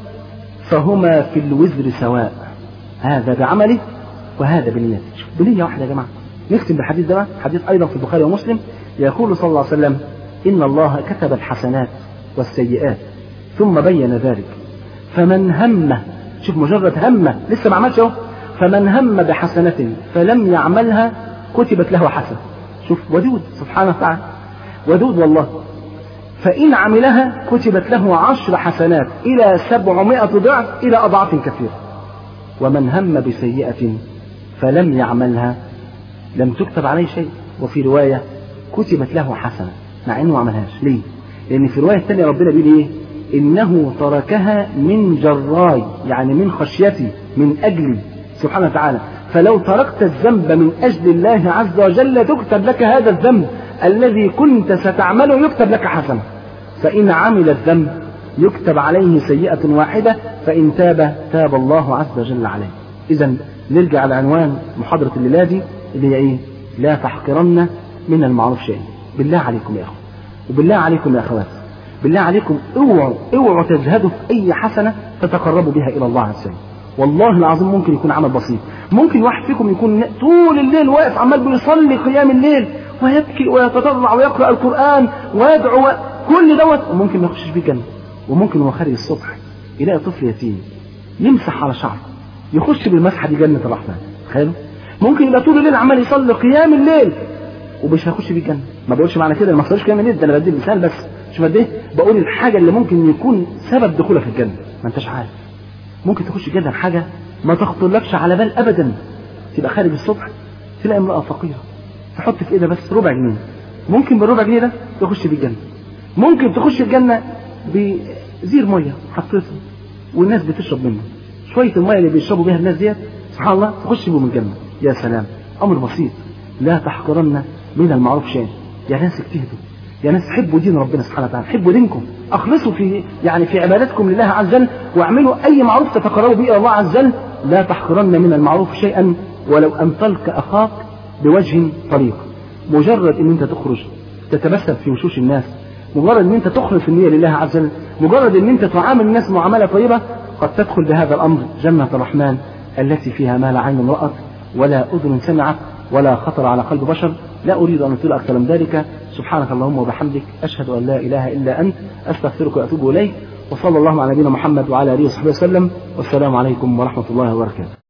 [SPEAKER 5] فهما في الوزر سواء هذا بعمله وهذا بنيته شوف بنية واحدة يا جماعة نختم بالحديث ده بقى، حديث أيضا في البخاري ومسلم يقول صلى الله عليه وسلم إن الله كتب الحسنات والسيئات ثم بين ذلك فمن هم شوف مجرد همه لسه ما عملش اهو فمن هم بحسنة فلم يعملها كتبت له حسنة شوف ودود سبحانه وتعالى ودود والله فإن عملها كتبت له عشر حسنات إلى سبعمائة ضعف إلى أضعاف كثيرة ومن هم بسيئة فلم يعملها لم تكتب عليه شيء وفي رواية كتبت له حسنة مع إنه ما عملهاش ليه؟ لأن في الرواية الثانية ربنا بيقول إيه؟ إنه تركها من جراي يعني من خشيتي من أجلي سبحانه وتعالى فلو تركت الذنب من أجل الله عز وجل تكتب لك هذا الذنب الذي كنت ستعمله يكتب لك حسنة فإن عمل الذنب يكتب عليه سيئة واحدة فإن تاب تاب الله عز وجل عليه إذا نرجع لعنوان محاضرة الليلة دي اللي هي إيه لا تحقرن من المعروف شيء بالله عليكم يا أخوة وبالله عليكم يا أخوات بالله عليكم اوعوا اوعوا تزهدوا في أي حسنة تتقربوا بها إلى الله عز وجل والله العظيم ممكن يكون عمل بسيط ممكن واحد فيكم يكون طول الليل واقف عمال بيصلي قيام الليل ويبكي ويتضرع ويقرأ القرآن ويدعو و... كل دوت وممكن ما يخشش فيه جنة وممكن هو خارج الصبح يلاقي طفل يتيم يمسح على شعره يخش بالمسحة دي جنة الرحمن تخيلوا ممكن يبقى طول الليل عمال يصلي قيام الليل ومش هيخش فيه الجنة ما بقولش معنى كده ما صليش قيام الليل ده انا بدي مثال بس شوف قد ايه بقول الحاجة اللي ممكن يكون سبب دخولها في الجنة ما انتش عارف ممكن تخش الجنة بحاجة ما تخطرلكش على بال ابدا تبقى خارج الصبح تلاقي امرأة فقيرة تحط في ايدها بس ربع جنيه ممكن بالربع جنيه ده تخش في الجنة ممكن تخش الجنة بزير مية حطيته والناس بتشرب منه شوية المية اللي بيشربوا بيها الناس ديت سبحان الله تخش بهم الجنة يا سلام أمر بسيط لا تحقرن من المعروف شيء يا ناس اجتهدوا يا ناس حبوا دين ربنا سبحانه وتعالى حبوا دينكم اخلصوا في يعني في عبادتكم لله عز وجل واعملوا اي معروف تتقربوا به الى الله عز وجل لا تحقرن من المعروف شيئا ولو ان تلقى اخاك بوجه طريق مجرد ان انت تخرج تتبسم في وشوش الناس مجرد ان انت تخلص النية لله عز وجل مجرد ان انت تعامل الناس معاملة طيبة قد تدخل بهذا الامر جنة الرحمن التي فيها ما لا عين رأت ولا اذن سمعت ولا خطر على قلب بشر لا اريد ان اطيل اكثر من ذلك سبحانك اللهم وبحمدك اشهد ان لا اله الا انت استغفرك واتوب اليك وصلى الله على نبينا محمد وعلى اله وصحبه وسلم والسلام عليكم ورحمه الله وبركاته